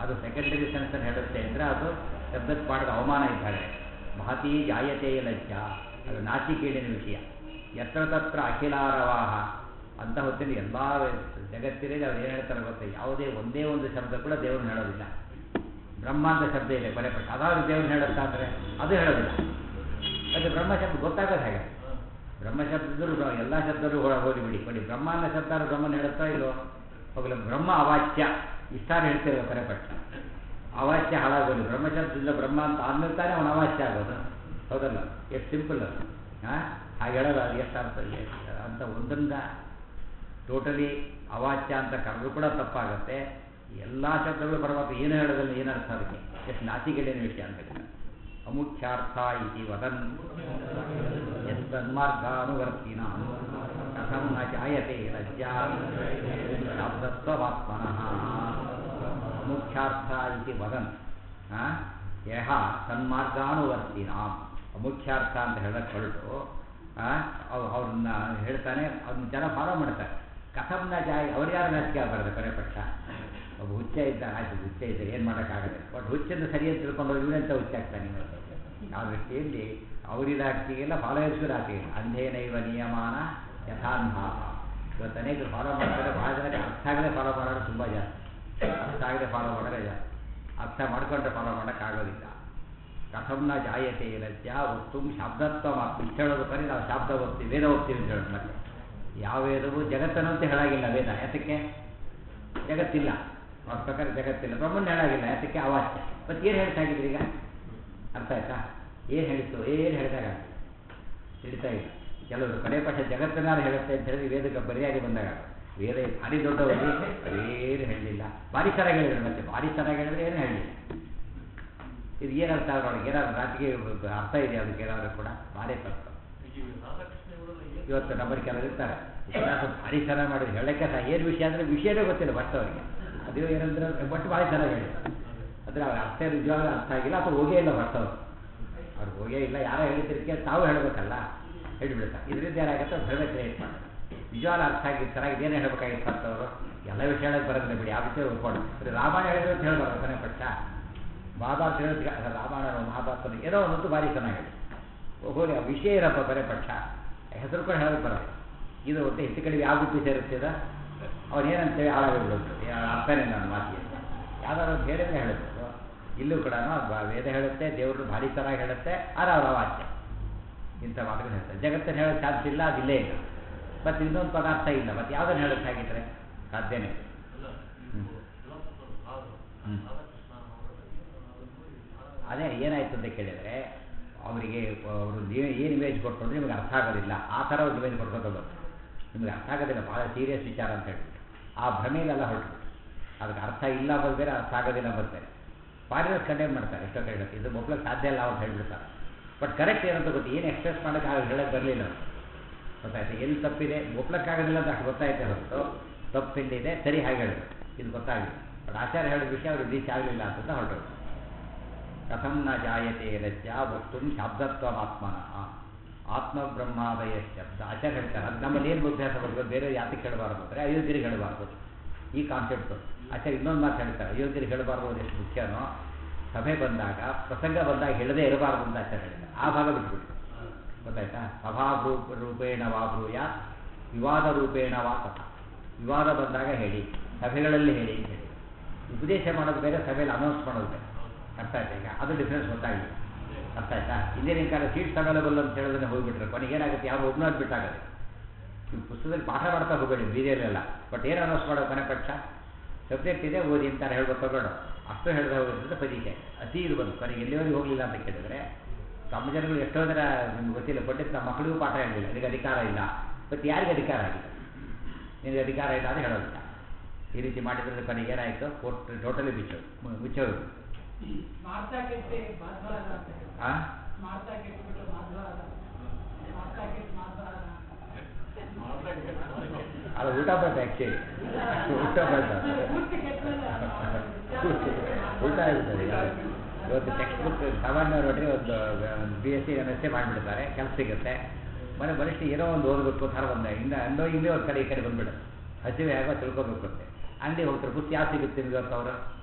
ಅದು ಸೆಕೆಂಡರಿ ಸೆನ್ಸ್ ಅನ್ನು ಹೇಳುತ್ತೆ ಅಂದರೆ ಅದು ಶಬ್ದಕ್ಕೆ ಮಾಡಿದ ಅವಮಾನ ಇದ್ದಾರೆ ಮಹತಿ ಜಾಯತೆ ಲಜ್ಜ ಅದು ನಾಚಿಕೇಡಿನ ವಿಷಯ ಎತ್ರ ತತ್ರ ಅಖಿಲಾರವಾಹ ಅಂತ ಹೊತ್ತಿನ ಎಲ್ಲ ಜಗತ್ತಿನಲ್ಲಿ ಅವ್ರು ಏನು ಹೇಳ್ತಾರೆ ಗೊತ್ತಾ ಯಾವುದೇ ಒಂದೇ ಒಂದು ಶಬ್ದ ಕೂಡ ದೇವ್ರನ್ನ ಹೇಳೋದಿಲ್ಲ ಬ್ರಹ್ಮ ಅಂತ ಶಬ್ದ ಇದೆ ಕೊನೆ ಪಟ್ಟ ಅದಾದ್ರೂ ದೇವ್ರನ್ನ ಹೇಳುತ್ತಾ ಅಂದರೆ ಅದು ಹೇಳೋದಿಲ್ಲ ಅದು ಬ್ರಹ್ಮ ಶಬ್ದ ಗೊತ್ತಾಗೋದು ಹೇಗೆ ಬ್ರಹ್ಮ ಶಬ್ದದ್ರು ಎಲ್ಲ ಶಬ್ದರು ಹೋಗಿ ಬಿಡಿ ಕೊಡಿ ಬ್ರಹ್ಮ ಅನ್ನೋ ಶಬ್ದ ಬ್ರಹ್ಮನ ಹೇಳುತ್ತಾ ಇಲ್ವೋ ಹೋಗಲಿ ಬ್ರಹ್ಮ ಅವಾಚ್ಯ ಇಷ್ಟಾರು ಹೇಳ್ತಿರೋ ಕೊನೆ ಪಟ್ಟ ಅವಾಚ್ಯ ಹಾಳಾಗೋದು ಬ್ರಹ್ಮ ಶಬ್ದದಿಂದ ಬ್ರಹ್ಮ ಅಂತ ಆದ್ಮೇಲೆ ತಾನೇ ಅವನು ಅವಾಚ್ಯ ಆಗೋದು ಹೌದಲ್ಲ ಎಷ್ಟು ಸಿಂಪಲ್ ಅದು ಹಾಂ ಹಾಗೆ ಹೇಳೋದು ಅದು ಎಷ್ಟು ಅರ್ಥ ಅಂತ ಒಂದರಿಂದ ಟೋಟಲಿ ಅವಾಚ್ಯ ಅಂತ ಕರೆದು ಕೂಡ ತಪ್ಪಾಗುತ್ತೆ ಎಲ್ಲ ಶಬ್ದಗಳು ಪರಮಾತ್ಮ ಏನು ಹೇಳೋದಿಲ್ಲ ಏನು ಅರ್ಥ ಅದಕ್ಕೆ ಎಷ್ಟು ನಾಚಿಕೆಡಿನ ವಿಷಯ ಅಂತ ಅಮುಖ್ಯಾರ್ಥ ಇತಿ ವದನ್ ಯನ್ಮಾರ್ಗಾನುವರ್ತಿನ ಕಥಂ ನ ಜಾಯತೆ ಲಜ್ಜಾ ಶಾಬ್ದತ್ವಮಾತ್ಮನಃ ಅಮುಖ್ಯಾರ್ಥ ಇತಿ ವದನ್ ಯಹ ಸನ್ಮಾರ್ಗಾನುವರ್ತಿನ ಅಮುಖ್ಯಾರ್ಥ ಅಂತ ಹೇಳಕ್ಕೆ ಹೊರಟು ಅವ್ರನ್ನ ಹೇಳ್ತಾನೆ ಅದನ್ನ ಜನ ಫಾಲೋ ಮಾಡ್ತಾರೆ ಕಥಂನ ಜಾಯಿ ಅವ್ರು ಯಾರು ನಾಚಿಕೆ ಆಗಬಾರ್ದು ಕೊನೆ ಪಕ್ಷ ಒಬ್ಬ ಹುಚ್ಚ ಇದ್ದ ಆಯ್ತು ಹುಚ್ಚ ಇದ್ದ ಏನು ಮಾಡೋಕ್ಕಾಗಲ್ಲ ಬಟ್ ಹುಚ್ಚನ್ನು ಸರಿಯಾಗಿ ತಿಳ್ಕೊಂಡು ಇವನಂತ ಹುಚ್ಚ ಆಗ್ತಾನೆ ಆ ದೃಷ್ಟಿಯಲ್ಲಿ ಅವರಿದ ಆಗ್ತಿಗೆಲ್ಲ ಫಾಲೋಯರ್ಸ್ಗೂ ಆಗ್ತಿಲ್ಲ ಅಂಧೇನೈವ ನಿಯಮಾನ ಯಥಾನ್ಭಾವ ಇವತ್ತು ಅನೇಕರು ಫಾಲೋ ಮಾಡ್ತಾರೆ ಭಾಳ ಜನ ಅರ್ಥ ಆಗದೆ ಫಾಲೋ ಮಾಡೋರು ತುಂಬ ಜಾಸ್ತಿ ಅರ್ಥ ಆಗದೆ ಫಾಲೋ ಮಾಡೋರೆ ಜಾಸ್ತಿ ಅರ್ಥ ಮಾಡ್ಕೊಂಡ್ರೆ ಫಾಲೋ ಮಾಡೋಕ್ಕಾಗೋದಿಲ್ಲ ಕಥಂನ ಜಾಯತೆ ಲಜ್ಜ ವಸ್ತು ಶಬ್ದತ್ವ ಮಾತು ಇಷ್ಟು ಹೇಳೋದು ಬರೀ ನಾವು ಶಾಬ್ದ ಓದ್ತೀವಿ ವೇದ ಓದ್ತೀವಿ ಅಂತ ಹೇಳೋದು ಮತ್ತೆ ಯಾವ ವೇದವು ಜಗತ್ತನ್ನಂತೆ ಹೇಳಾಗಿಲ್ಲ ವೇದ ಯಾತಕ್ಕೆ ಜಗತ್ತಿಲ್ಲ ಅವ್ರ ಪ್ರಕಾರ ಜಗತ್ತಿಲ್ಲ ಬ್ರಹ್ಮನ್ ಹೇಳಾಗಿಲ್ಲ ಯಾತಕ್ಕೆ ಅವಾಚ್ಯ ಮತ್ತೆ ಏನು ಹೇಳ್ತಾಗಿದ್ರಿ ಈಗ ಅರ್ಥ ಆಯ್ತಾ ಏನು ಹೇಳಿತ್ತು ಏನು ಹೇಳಿದಾಗ ಹಿಡಿತಾ ಇಲ್ಲ ಕೆಲವರು ಕಡೆ ಪಕ್ಷ ಜಗತ್ತನ್ನಾರು ಹೇಳುತ್ತೆ ಅಂತ ಹೇಳಿ ವೇದಕ್ಕೆ ಬರಿಯಾಗಿ ಬಂದಾಗ ವೇದ ಭಾರಿ ದೊಡ್ಡವರಿಗೆ ಅದೇನು ಹೇಳಲಿಲ್ಲ ಭಾರಿ ಚೆನ್ನಾಗಿ ಹೇಳಿದ್ರು ಮತ್ತೆ ಭಾರಿ ಚೆನ್ನಾಗಿ ಹೇಳಿದ್ರೆ ಏನು ಹೇಳಲಿಲ್ಲ ಇದು ಏನು ಅರ್ಥ ಆಗೋಣ ಏನಾದ್ರು ರಾಜಕೀಯ ಅರ್ಥ ಇದೆ ಅದಕ್ಕೆ ಏನಾದರೂ ಕೂಡ ಭಾರಿ ತಪ್ಪು ಇವತ್ತು ನಮ್ಮಲ್ಲಿ ಕೆಲವರು ಇರ್ತಾರೆ ಏನಾದ್ರು ಭಾರಿ ಚೆನ್ನಾಗಿ ಮಾಡಿದ್ರು ಹೇಳಕ್ಕೆ ಸಹ ಏನು ವಿಷಯ ಅಂದರೆ ವಿಷಯನೇ ಗೊತ್ತಿಲ್ಲ ಬಟ್ ಅವರಿಗೆ ಅದು ಏನಂದ್ರೆ ಬಟ್ ಭಾರಿ ಚೆನ್ನಾಗಿ ಹೇಳಿ ಅಂದರೆ ಅವ್ರ ಅರ್ಥ ನಿಜವಾಗ್ಲೂ ಅರ್ಥ ಆಗಿಲ್ಲ ಅಥವಾ ಹೋಗೇ ಇಲ್ಲ ಬರ್ತವ್ರು ಅವ್ರು ಹೋಗೇ ಇಲ್ಲ ಯಾರೋ ಹೇಳಿದ್ದಕ್ಕೆ ತಾವು ಹೇಳಬೇಕಲ್ಲ ಹೇಳಿಬಿಡ್ತಾರೆ ಇದರಿಂದ ಏನಾಗುತ್ತೆ ಭ್ರಮೆ ಕ್ರಿಯೇಟ್ ಮಾಡಿ ನಿಜವಾಗ್ಲೂ ಅರ್ಥ ಆಗಿ ಚೆನ್ನಾಗಿ ಏನು ಹೇಳಬೇಕಾಗಿತ್ತು ಅಂತವರು ಎಲ್ಲ ವಿಷಯ ಹೇಳಕ್ಕೆ ಬರೋದಿಲ್ಲ ಬಿಡಿ ಆ ವಿಷಯ ಒಪ್ಕೊಂಡು ಬರೀ ರಾಮಾಯಣ ಹೇಳಿದ್ರೆ ಅಂತ ಹೇಳ್ಬಾರ್ದು ಕೊನೆ ಪಕ್ಷ ಮಹಾಭಾರತ ಹೇಳೋದಕ್ಕೆ ರಾಮಾಯಣ ಮಹಾಭಾರತನ ಏನೋ ಒಂದು ಭಾರಿ ಚೆನ್ನಾಗಿ ಹೋಗಿ ಆ ವಿಷಯ ಇರಪ್ಪ ಬರೇ ಪಕ್ಷ ಹೆಸರು ಕೂಡ ಹೇಳೋದು ಬರೋದು ಇದು ಒಟ್ಟು ಹೆಚ್ಚು ಕಡಿಮೆ ಯಾವ ಗುಪ್ಪಿ ಸೇರುತ್ತಿದ ಅವ್ರು ಏನಂತೇಳಿ ಹಾಳಾಗಿಬಿಡೋದು ಅರ್ಥನೇ ನನ್ನ ಮಾತಿಗೆ ಯಾವ್ದಾದ್ರು ಒಂದು ಹೇಳಿದ್ರೆ ಹೇಳುತ್ತೆ ಇಲ್ಲೂ ಕೂಡ ವೇದ ಹೇಳುತ್ತೆ ದೇವರು ಭಾರಿ ಚೆನ್ನಾಗಿ ಹೇಳುತ್ತೆ ಆದ್ರೆ ಅವರ ವಾಚ್ಯ ಇಂಥ ಮಾತುಗಳು ಹೇಳ್ತಾರೆ ಜಗತ್ತನ್ನು ಹೇಳೋಕ್ಕೆ ಚಾನ್ಸ್ ಇಲ್ಲ ಅದು ಇಲ್ಲೇ ಇಲ್ಲ ಮತ್ತು ಇನ್ನೊಂದು ಪದಾರ್ಥ ಇಲ್ಲ ಮತ್ತು ಯಾವುದನ್ನು ಹೇಳೋಕ್ಕೆ ಆಗಿದ್ರೆ ಸಾಧ್ಯನೇ ಹ್ಞೂ ಹ್ಞೂ ಅದೇ ಏನಾಯ್ತು ಅಂತ ಕೇಳಿದರೆ ಅವರಿಗೆ ಅವರು ಏನು ಇಮೇಜ್ ಕೊಟ್ಟರು ನಿಮಗೆ ಅರ್ಥ ಆಗೋದಿಲ್ಲ ಆ ಥರ ಒಂದು ಇಮೇಜ್ ಕೊಟ್ಕೊಂಡು ನಿಮಗೆ ಅರ್ಥ ಆಗೋದಿಲ್ಲ ಭಾಳ ಸೀರಿಯಸ್ ವಿಚಾರ ಅಂತ ಹೇಳ್ಬಿಟ್ಟು ಆ ಭ್ರಮೆಯಲ್ಲೆಲ್ಲ ಹೊರಟು ಅದಕ್ಕೆ ಅರ್ಥ ಇಲ್ಲ ಅನ್ನೋದು ಬೇರೆ ಅರ್ಥ ಆಗೋದಿಲ್ಲ ಅನ್ನೋದು ಬೇರೆ ಫಾರಿನರ್ಸ್ ಕಂಡೇಮ್ ಮಾಡ್ತಾರೆ ಎಷ್ಟೋ ಕಡೆ ಇದು ಒಬ್ಳಕ್ಕೆ ಸಾಧ್ಯ ಇಲ್ಲ ಅಂತ ಹೇಳ್ಬಿಡ್ತಾರೆ ಬಟ್ ಕರೆಕ್ಟ್ ಏನಂತ ಗೊತ್ತು ಏನು ಎಕ್ಸ್ಪ್ರೆಸ್ ಮಾಡೋಕ್ಕೆ ಆಗ ಹೇಳಕ್ಕೆ ಬರಲಿಲ್ಲ ಗೊತ್ತಾಯ್ತು ಎಲ್ಲಿ ತಪ್ಪಿದೆ ಒಪ್ಲಕ್ಕಾಗೋದಿಲ್ಲ ಅಂತ ಅಷ್ಟು ಗೊತ್ತಾಯ್ತೆ ಹೊರತು ತಪ್ಪಿಲ್ಲಿದೆ ಸರಿ ಹಾಗೆ ಹೇಳಿದ್ರು ಇದು ಗೊತ್ತಾಗಲಿಲ್ಲ ಬಟ್ ಆಚಾರ್ಯ ಹೇಳಿದ ವಿಷಯ ಅವ್ರಿಗೆ ರೀಚ್ ಆಗಲಿಲ್ಲ ಅಂತ ಹೊರಟರು ಕಥಂ ನ ಜಾಯತೆ ಲಜ್ಜ ವಸ್ತು ಶಾಬ್ದತ್ವಮಾತ್ಮನಃ ಆತ್ಮಬ್ರಹ್ಮಾದಯ ಶಬ್ದ ಆಚಾರ್ಯ ಹೇಳ್ತಾರೆ ಅದು ನಮ್ಮಲ್ಲಿ ಏನು ಅಭ್ಯಾಸ ಬರ್ತದೆ ಬೇರೆ ಯಾತಕ್ಕೆ ಹೇಳಬಾರ್ದು ಅಂದರೆ ಅಯೋಧ್ಯರಿಗೆ ಹೇಳಬಾರ್ದು ಈ ಕಾನ್ಸೆಪ್ಟು ಆಚಾರ್ಯ ಇನ್ನೊಂದು ಮಾತು ಹೇಳ್ತಾರೆ ಅಯೋಧ್ಯರಿಗೆ ಹೇಳಬಾರ್ದು ಅದು ಎಷ್ಟು ಮುಖ್ಯನೋ ಸಭೆ ಬಂದಾಗ ಪ್ರಸಂಗ ಬಂದಾಗ ಹೇಳದೇ ಇರಬಾರ್ದು ಅಂತ ಆಚಾರ್ಯ ಹೇಳ್ತಾರೆ ಆ ಭಾಗ ಬಿಟ್ಬಿಟ್ಟು ಗೊತ್ತಾಯ್ತಾ ಸಭಾಭೂ ರೂಪೇಣ ವಾ ಬ್ರೂಯ ವಿವಾದ ರೂಪೇಣ ವಾ ಕಥ ವಿವಾದ ಬಂದಾಗ ಹೇಳಿ ಸಭೆಗಳಲ್ಲಿ ಹೇಳಿ ಅಂತ ಹೇಳಿ ಉಪದೇಶ ಮಾಡೋದು ಬೇರೆ ಸಭೆಯಲ್ಲಿ ಅನೌನ್ಸ್ ಮಾಡೋದು ಬೇರೆ ಅರ್ಥ ಆಯ್ತಾ ಈಗ ಅದು ಡಿಫ್ರೆನ್ಸ್ ಗೊತ್ತಾಗಿಲ್ಲ ಅರ್ಥ ಆಯ್ತಾ ಇಂಜಿನಿಯರಿಂಗ್ ಕಾಲ ಸೀಟ್ಸ್ ಅವೈಲೇಬಲ್ ಅಂತ ಹೇಳಿದ್ರೆ ಹೋಗ್ಬಿಟ್ರೆ ಕೊನೆಗೆ ಏನಾಗುತ್ತೆ ಯಾರು ಒಬ್ಬನಾದ್ ಬಿಟ್ಟಾಗತ್ತೆ ನೀವು ಪುಸ್ತಕದಲ್ಲಿ ಪಾಠ ಮಾಡ್ತಾ ಹೋಗಬೇಡಿ ಬೀದಿಯಲ್ಲೆಲ್ಲ ಬಟ್ ಏನು ಅನೌನ್ಸ್ ಮಾಡೋ ಕೊನೆ ಪಕ್ಷ ಸಬ್ಜೆಕ್ಟ್ ಇದೆ ಓದಿ ಅಂತಾರೆ ಹೇಳ್ಬೇಕು ಬೇಡ ಅಷ್ಟು ಹೇಳಿದ್ರೆ ಹೋಗೋದ್ರಿಂದ ಪರೀಕ್ಷೆ ಅತಿ ಇದು ಬಂದು ಕೊನೆಗೆ ಎಲ್ಲಿವರೆಗೆ ಹೋಗಲಿಲ್ಲ ಅಂತ ಕೇಳಿದ್ರೆ ತಮ್ಮ ಜನಗಳು ಎಷ್ಟೋ ಜನ ನಿಮ್ಗೆ ಗೊತ್ತಿಲ್ಲ ಪಂಡಿತ ನಮ್ಮ ಮಕ್ಕಳಿಗೂ ಪಾಠ ಹೇಳಲಿಲ್ಲ ನಿನಗೆ ಅಧಿಕಾರ ಇಲ್ಲ ಮತ್ತು ಯಾರಿಗೆ ಅಧಿಕಾರ ಆಗಿದೆ ನಿನಗೆ ಅಧಿಕಾರ ಇಲ್ಲ ಅಂತ ಹೇಳೋದಿಲ್ಲ ಈ ರೀತಿ ಮಾಡಿದ್ರೆ ಕೊನೆಗೆ ಏನಾಯಿತು ಕೋರ್ಟ್ ಟೋಟಲಿ ಬಿಚ್ಚೋದು ಮುಚ್ಚೋದು ಮಾಡ್ತಾ ಕೆಟ್ಟೆ ಮಾಧ್ವಾದ ಅಂತ ಹೇಳಿ. ಆ ಮಾಡ್ತಾ ಕೆಟ್ಟಬಿಟ್ಟು ಮಾಧ್ವಾದ ಮಾಡ್ತಾ ಕೆಟ್ಟು ಮಾಧ್ವಾದ ಅದು ಉಲ್ಟಾ ಬರ್ತದೆ ಆ್ಯಕ್ಚುಲಿ ಉಲ್ಟಾ ಬರ್ತದೆ ಪೂರ್ತಿ ಕೆಟ್ಟಲ್ಲ ಉಲ್ಟಾ ಇರ್ತದೆ ಈಗ. ಇವತ್ತು ಟೆಕ್ಸ್ಟ್ ಬುಕ್ ಸಾಮಾನ್ಯ ನೋಡ್ರಿ ಒಂದು B S C M S C ಮಾಡಿಬಿಡ್ತಾರೆ ಕೆಲಸ ಸಿಗುತ್ತೆ ಮನೆ ಬಲಿಷ್ಠ ಏನೋ ಒಂದು ಓದಬೇಕು ಥರ ಬಂದ ಇಂದ ಅಂದೋ ಇಲ್ಲೇ ಒಂದು ಕಡೆ ಈ ಕಡೆ ಬಂದ್ಬಿಡುತ್ತೆ ಹಸಿವೆ ಆಗೋ ತಿಳ್ಕೊಬೇಕು ಅಂತೆ ಅಂಗಡಿ ಹೋಗ್ತಾರೆ ಪುಸ್ತಕ ಯಾವ ಸಿಗುತ್ತೆ ನಿಮ್ಗೆ ಇವತ್ತು ಅವರು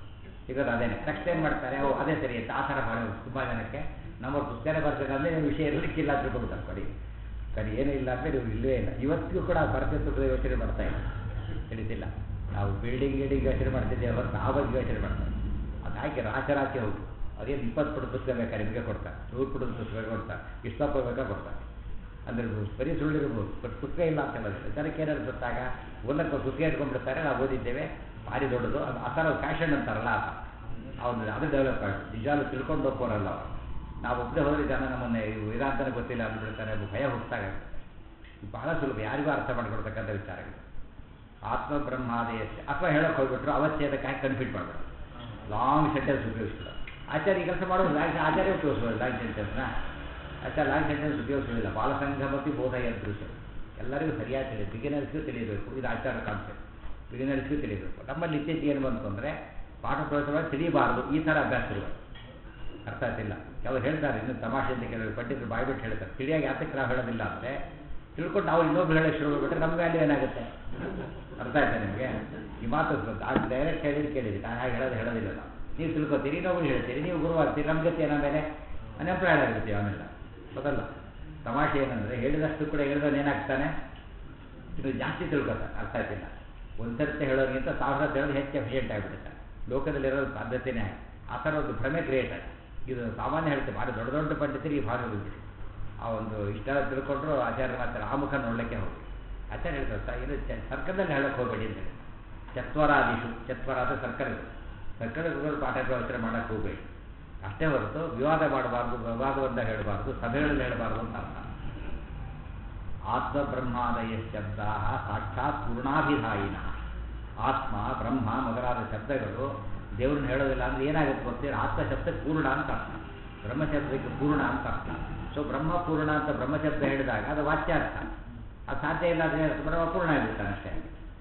ಸಿಗೋದು ಅದೇನೆ ತಕ್ಷಣ ಏನು ಮಾಡ್ತಾರೆ ಓ ಅದೇ ಸರಿ ಅಂತ ಆ ಥರ ಮಾಡೋ ತುಂಬ ಜನಕ್ಕೆ ನಮ್ಮ ಪುಸ್ತಕನೇ ಬರ್ಬೇಕಂದ್ರೆ ನೀವು ವಿಷಯ ಇರಲಿಕ್ಕಿಲ್ಲ ಅಂತ ತಿಳ್ಕೊಬಿಡ್ತಾರೆ ಕೊಡಿ ಕಡಿ ಏನೂ ಇಲ್ಲ ಅಂದರೆ ನೀವು ಇಲ್ಲವೇ ಇಲ್ಲ ಇವತ್ತಿಗೂ ಕೂಡ ಬರ್ತಿತ್ತು ಯೋಚನೆ ಮಾಡ್ತಾ ಇಲ್ಲ ತಿಳಿತಿಲ್ಲ ನಾವು ಬಿಲ್ಡಿಂಗ್ ಗಿಲ್ಡಿಂಗ್ ಯೋಚನೆ ಮಾಡ್ತಿದ್ದೇವೆ ಹೊರತು ಆ ಬಗ್ಗೆ ಯೋಚನೆ ಮಾಡ್ತಾರೆ ಅದು ಹಾಕಿ ರಾಚೆ ರಾಚೆ ಹೋಗಿ ಅದೇನು ಇಪ್ಪತ್ತು ಪುಟ ಪುಸ್ತಕ ಬೇಕಾ ನಿಮಗೆ ಕೊಡ್ತಾರೆ ನೂರು ಪುಟದ ಪುಸ್ತಕ ಕೊಡ್ತಾರೆ ಇಷ್ಟಪ್ಪ ಬೇಕಾ ಕೊಡ್ತಾರೆ ಅಂದರೆ ಬರೀ ಸುಳ್ಳಿರ್ಬೋದು ಬಟ್ ಪುಸ್ತಕ ಇಲ್ಲ ಅಂತ ಹೇಳೋದಿಲ್ಲ ಜನಕ್ಕೆ ಏನಾದ್ರು ಗೊತ್ತಾಗ ಓದಕ್ಕೆ ಒಂದು ಪುಸ್ತಕ ಇಟ್ಕೊಂಡ್ಬಿಡ್ತಾರೆ ನಾವು ಓದಿದ್ದೇವೆ ಭಾರಿ ದೊಡ್ಡದು ಅದು ಆ ಥರ ಫ್ಯಾಷನ್ ಅಂತಾರಲ್ಲ ಆತ ಅವನು ಅದು ಡೆವಲಪ್ ಆಗಿ ನಿಜಾಲು ತಿಳ್ಕೊಂಡು ಹೋಗೋರಲ್ಲ ಅವರು ನಾವು ಒಬ್ಬರೇ ಹೋದ್ರೆ ಜನ ನಮ್ಮನ್ನೇ ಇವು ಇದಂತಾನೆ ಗೊತ್ತಿಲ್ಲ ಅಂದ್ಬಿಡ್ತಾರೆ ಅದು ಭಯ ಹುಟ್ಟಾಗ ಬಹಳ ಸುಲಭ ಯಾರಿಗೂ ಅರ್ಥ ಮಾಡ್ಕೊಡ್ತಕ್ಕಂಥ ವಿಚಾರಗಳು ಆತ್ಮ ಬ್ರಹ್ಮಾದೇಶ ಅಥವಾ ಹೇಳಕ್ಕೆ ಹೋಗ್ಬಿಟ್ರು ಅವಶ್ಯದಕ್ಕೆ ಹಾಕಿ ಕನ್ಫ್ಯೂಟ್ ಮಾಡ್ಬಿಡು ಲಾಂಗ್ ಸೆಂಟೆನ್ಸ್ ಉಪಯೋಗಿಸ್ಬಿಡು ಆಚಾರ್ಯ ಈ ಕೆಲಸ ಮಾಡೋದು ಲಾಂಗ್ ಆಚಾರ್ಯ ಉಪಯೋಗಿಸ್ಬೋದು ಲಾಂಗ್ ಸೆಂಟೆನ್ಸ್ನ ಆಚಾರ್ಯ ಲಾಂಗ್ ಸೆಂಟೆನ್ಸ್ ಉಪಯೋಗಿಸೋದಿಲ್ಲ ಬಾಲಸಂಗಮತಿ ಬೋಧ ಯದೃಶ್ಯ ಎಲ್ಲರಿಗೂ ಸರಿಯಾಗಿ ತಿಳಿಯೋದು ಬಿಗಿನರ್ಸ್ಗೂ ತಿಳಿಯಬೇಕು ಇದು ಆಚಾರ ಕಾನ್ಸೆಪ್ಟ್ ಬಿಗಿನರ್ಸ್ಗೂ ತಿಳಿಯಬೇಕು ನಮ್ಮಲ್ಲಿ ಇತ್ತೀಚೆಗೆ ಏನು ಬಂತು ಅಂದರೆ ಪಾಠ ಪ್ರವಚನ ತಿಳಿಯಬಾರದು ಈ ಥರ ಅಭ್ಯಾಸಗಳು ಅರ್ಥ ಆಗ್ತಿಲ್ಲ ಕೆಲವರು ಹೇಳ್ತಾರೆ ಇನ್ನು ತಮಾಷೆಯಿಂದ ಕೆಲವರು ಪಂಡಿತರು ಬಾಯ್ಬಿಟ್ಟು ಹೇಳ್ತಾರೆ ತಿಳಿಯಾಗಿ ಯಾತಕ್ಕೆ ನಾವು ಹೇಳೋದಿಲ್ಲ ಅಂದರೆ ತಿಳ್ಕೊಂಡು ನಾವು ಇನ್ನೊಬ್ರು ಹೇಳೋ ಶುರು ಮಾಡ್ಬಿಟ್ರೆ ನಮ್ಮ ವ್ಯಾಲ್ಯೂ ಏನಾಗುತ್ತೆ ಅರ್ಥ ಆಯ್ತಾ ನಿಮಗೆ ಈ ಮಾತು ಅದು ಡೈರೆಕ್ಟ್ ಹೇಳಿದ್ರೆ ಕೇಳಿದ್ವಿ ನಾನು ಹಾಗೆ ಹೇಳೋದು ಹೇಳೋದಿಲ್ಲ ನಾವು ನೀವು ತಿಳ್ಕೊತೀರಿ ಇನ್ನೊಬ್ರು ಹೇಳ್ತೀರಿ ನೀವು ಗುರು ಆಗ್ತೀರಿ ನಮ್ಮ ಗತಿ ಏನೋ ಮೇಲೆ ಅನ್ಎಂಪ್ಲಾಯ್ಡ್ ಆಗಿರ್ತೀವಿ ಆಮೇಲೆ ಹೌದಲ್ಲ ತಮಾಷೆ ಏನಂದರೆ ಹೇಳಿದಷ್ಟು ಕೂಡ ಹೇಳಿದವನು ಏನಾಗ್ತಾನೆ ಇನ್ನು ಜಾಸ್ತಿ ತಿಳ್ಕೊತಾನೆ ಅರ್ಥ ಆಯ್ತಿಲ್ಲ ಒಂದು ಸರ್ತಿ ಹೇಳೋರಿಗಿಂತ ಸಾವಿರ ಸರ್ತಿ ಹೇಳೋದು ಹೆಚ್ಚು ಎಫಿಷಿಯೆಂಟ್ ಆಗಿಬಿಡುತ್ತೆ ಲೋಕದಲ್ಲಿರೋದು ಪದ್ಧತಿನೇ ಹಾಗೆ ಆ ಥರ ಒಂದು ಭ್ರಮೆ ಕ್ರಿಯೇಟ್ ಆಗಿ ಇದು ಸಾಮಾನ್ಯ ಹೇಳ್ತೀವಿ ಭಾರಿ ದೊಡ್ಡ ದೊಡ್ಡ ಪಂಡಿತರು ಈ ಭಾಗ ಬಿದ್ದಿರಿ ಆ ಒಂದು ಇಷ್ಟೆಲ್ಲ ತಿಳ್ಕೊಂಡ್ರು ಆಚಾರ್ಯ ಮಾತ್ರ ಆ ಮುಖ ನೋಡಲಿಕ್ಕೆ ಹೋಗಿ ಆಚಾರ್ಯ ಹೇಳ್ತಾರೆ ಸರ್ ಇದು ಚ ಸರ್ಕಲ್ನಲ್ಲಿ ಹೇಳಕ್ಕೆ ಹೋಗಬೇಡಿ ಅಂತ ಹೇಳಿ ಚತ್ವರಾದಿಶು ಚತ್ವರ ಅಂದರೆ ಸರ್ಕಲ್ಗಳು ಸರ್ಕಲ್ಗಳು ಪಾಠ ಪ್ರವಚನ ಮಾಡೋಕ್ಕೆ ಹೋಗಬೇಡಿ ಅಷ್ಟೇ ಹೊರತು ವಿವಾದ ಮಾಡಬಾರ್ದು ವಿವಾದವಂತ ಹೇಳಬಾರ್ದು ಸಭೆಗಳಲ್ಲಿ ಹೇಳಬಾರ್ದು ಅಂತ ಅರ್ಥ ಆತ್ಮ ಬ್ರಹ್ಮಾದಯ ಶಬ್ದ ಸಾಕ್ಷಾತ್ ಪೂರ್ಣಾಭಿಧಾಯಿನ ಆತ್ಮ ಬ್ರಹ್ಮ ಮೊದಲಾದ ಶಬ್ದಗಳು ದೇವ್ರನ್ನ ಹೇಳೋದಿಲ್ಲ ಅಂದರೆ ಏನಾಗುತ್ತೆ ಗೊತ್ತೇನು ಆತ್ಮ ಶಬ್ದಕ್ಕೆ ಪೂರ್ಣ ಅಂತ ಅರ್ಥ ಬ್ರಹ್ಮಶಬ್ದಕ್ಕೆ ಪೂರ್ಣ ಅಂತ ಅರ್ಥ ಸೊ ಬ್ರಹ್ಮ ಪೂರ್ಣ ಅಂತ ಬ್ರಹ್ಮಶಬ್ದ ಹೇಳಿದಾಗ ಅದು ವಾಚ್ಯಾರ್ಥ ಅದು ಸಾಧ್ಯ ಇಲ್ಲ ಅಂದರೆ ಬ್ರಹ್ಮ ಪೂರ್ಣ ಆಗಿರ್ತಾನೆ ಅಷ್ಟೇ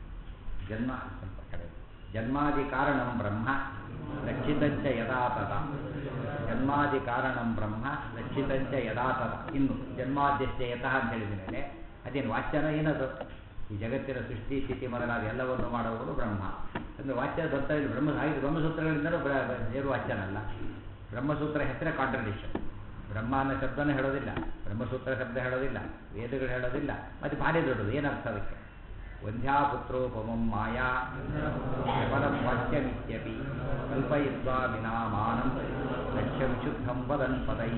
ಜನ್ಮ ಸ್ವಲ್ಪ ಕಡೆ ಜನ್ಮಾದಿ ಕಾರಣಂ ಬ್ರಹ್ಮ ರಕ್ಷಿತಂಚ ಯದಾ ತದ ಜನ್ಮಾದಿ ಕಾರಣಂ ಬ್ರಹ್ಮ ರಕ್ಷಿತಂಚ ಯದಾ ತದ ಇನ್ನು ಜನ್ಮಾದ್ಯಶ್ಚ ಯತಃ ಅಂತ ಹೇಳಿದ ಮೇಲೆ ಅದೇನು ವಾಚ್ಯನ ಏನದು ಈ ಜಗತ್ತಿನ ಸೃಷ್ಟಿ ಸ್ಥಿತಿ ಮೊದಲಾದ ಎಲ್ಲವನ್ನು ಮಾಡುವವರು ಬ್ರಹ್ಮ ಅಂದರೆ ವಾಚ್ಯ ದತ್ತ ಬ್ರಹ್ಮ ಹಾಗೆ ಬ್ರಹ್ಮಸೂತ್ರಗಳಿಂದಲೂ ದೇವರು ವಾಚ್ಯನಲ್ಲ ಬ್ರಹ್ಮಸೂತ್ರ ಹೆಸರೇ ಕಾಂಟ್ರಡಿಕ್ಷನ್ ಬ್ರಹ್ಮ ಅನ್ನೋ ಶಬ್ದನೂ ಹೇಳೋದಿಲ್ಲ ಬ್ರಹ್ಮಸೂತ್ರ ಶಬ್ದ ಹೇಳೋದಿಲ್ಲ ವೇದಗಳು ಹೇಳೋದಿಲ್ಲ ಮತ್ತು ಭಾರಿ ದೊಡ್ಡದು ಏನರ್ಥ ಅದಕ್ಕೆ ವಂಧ್ಯಾಪುತ್ರೋಪಮಂ ಮಾಯಾ ಕೇವಲಂ ವಾಕ್ಯಮಿತ್ಯಪಿ ಕಲ್ಪಯಿತ್ವಾ ವಿನಾಮಾನಂ ಲಕ್ಷ್ಯಂ ಶುದ್ಧಂ ವದನ್ ಪದೈ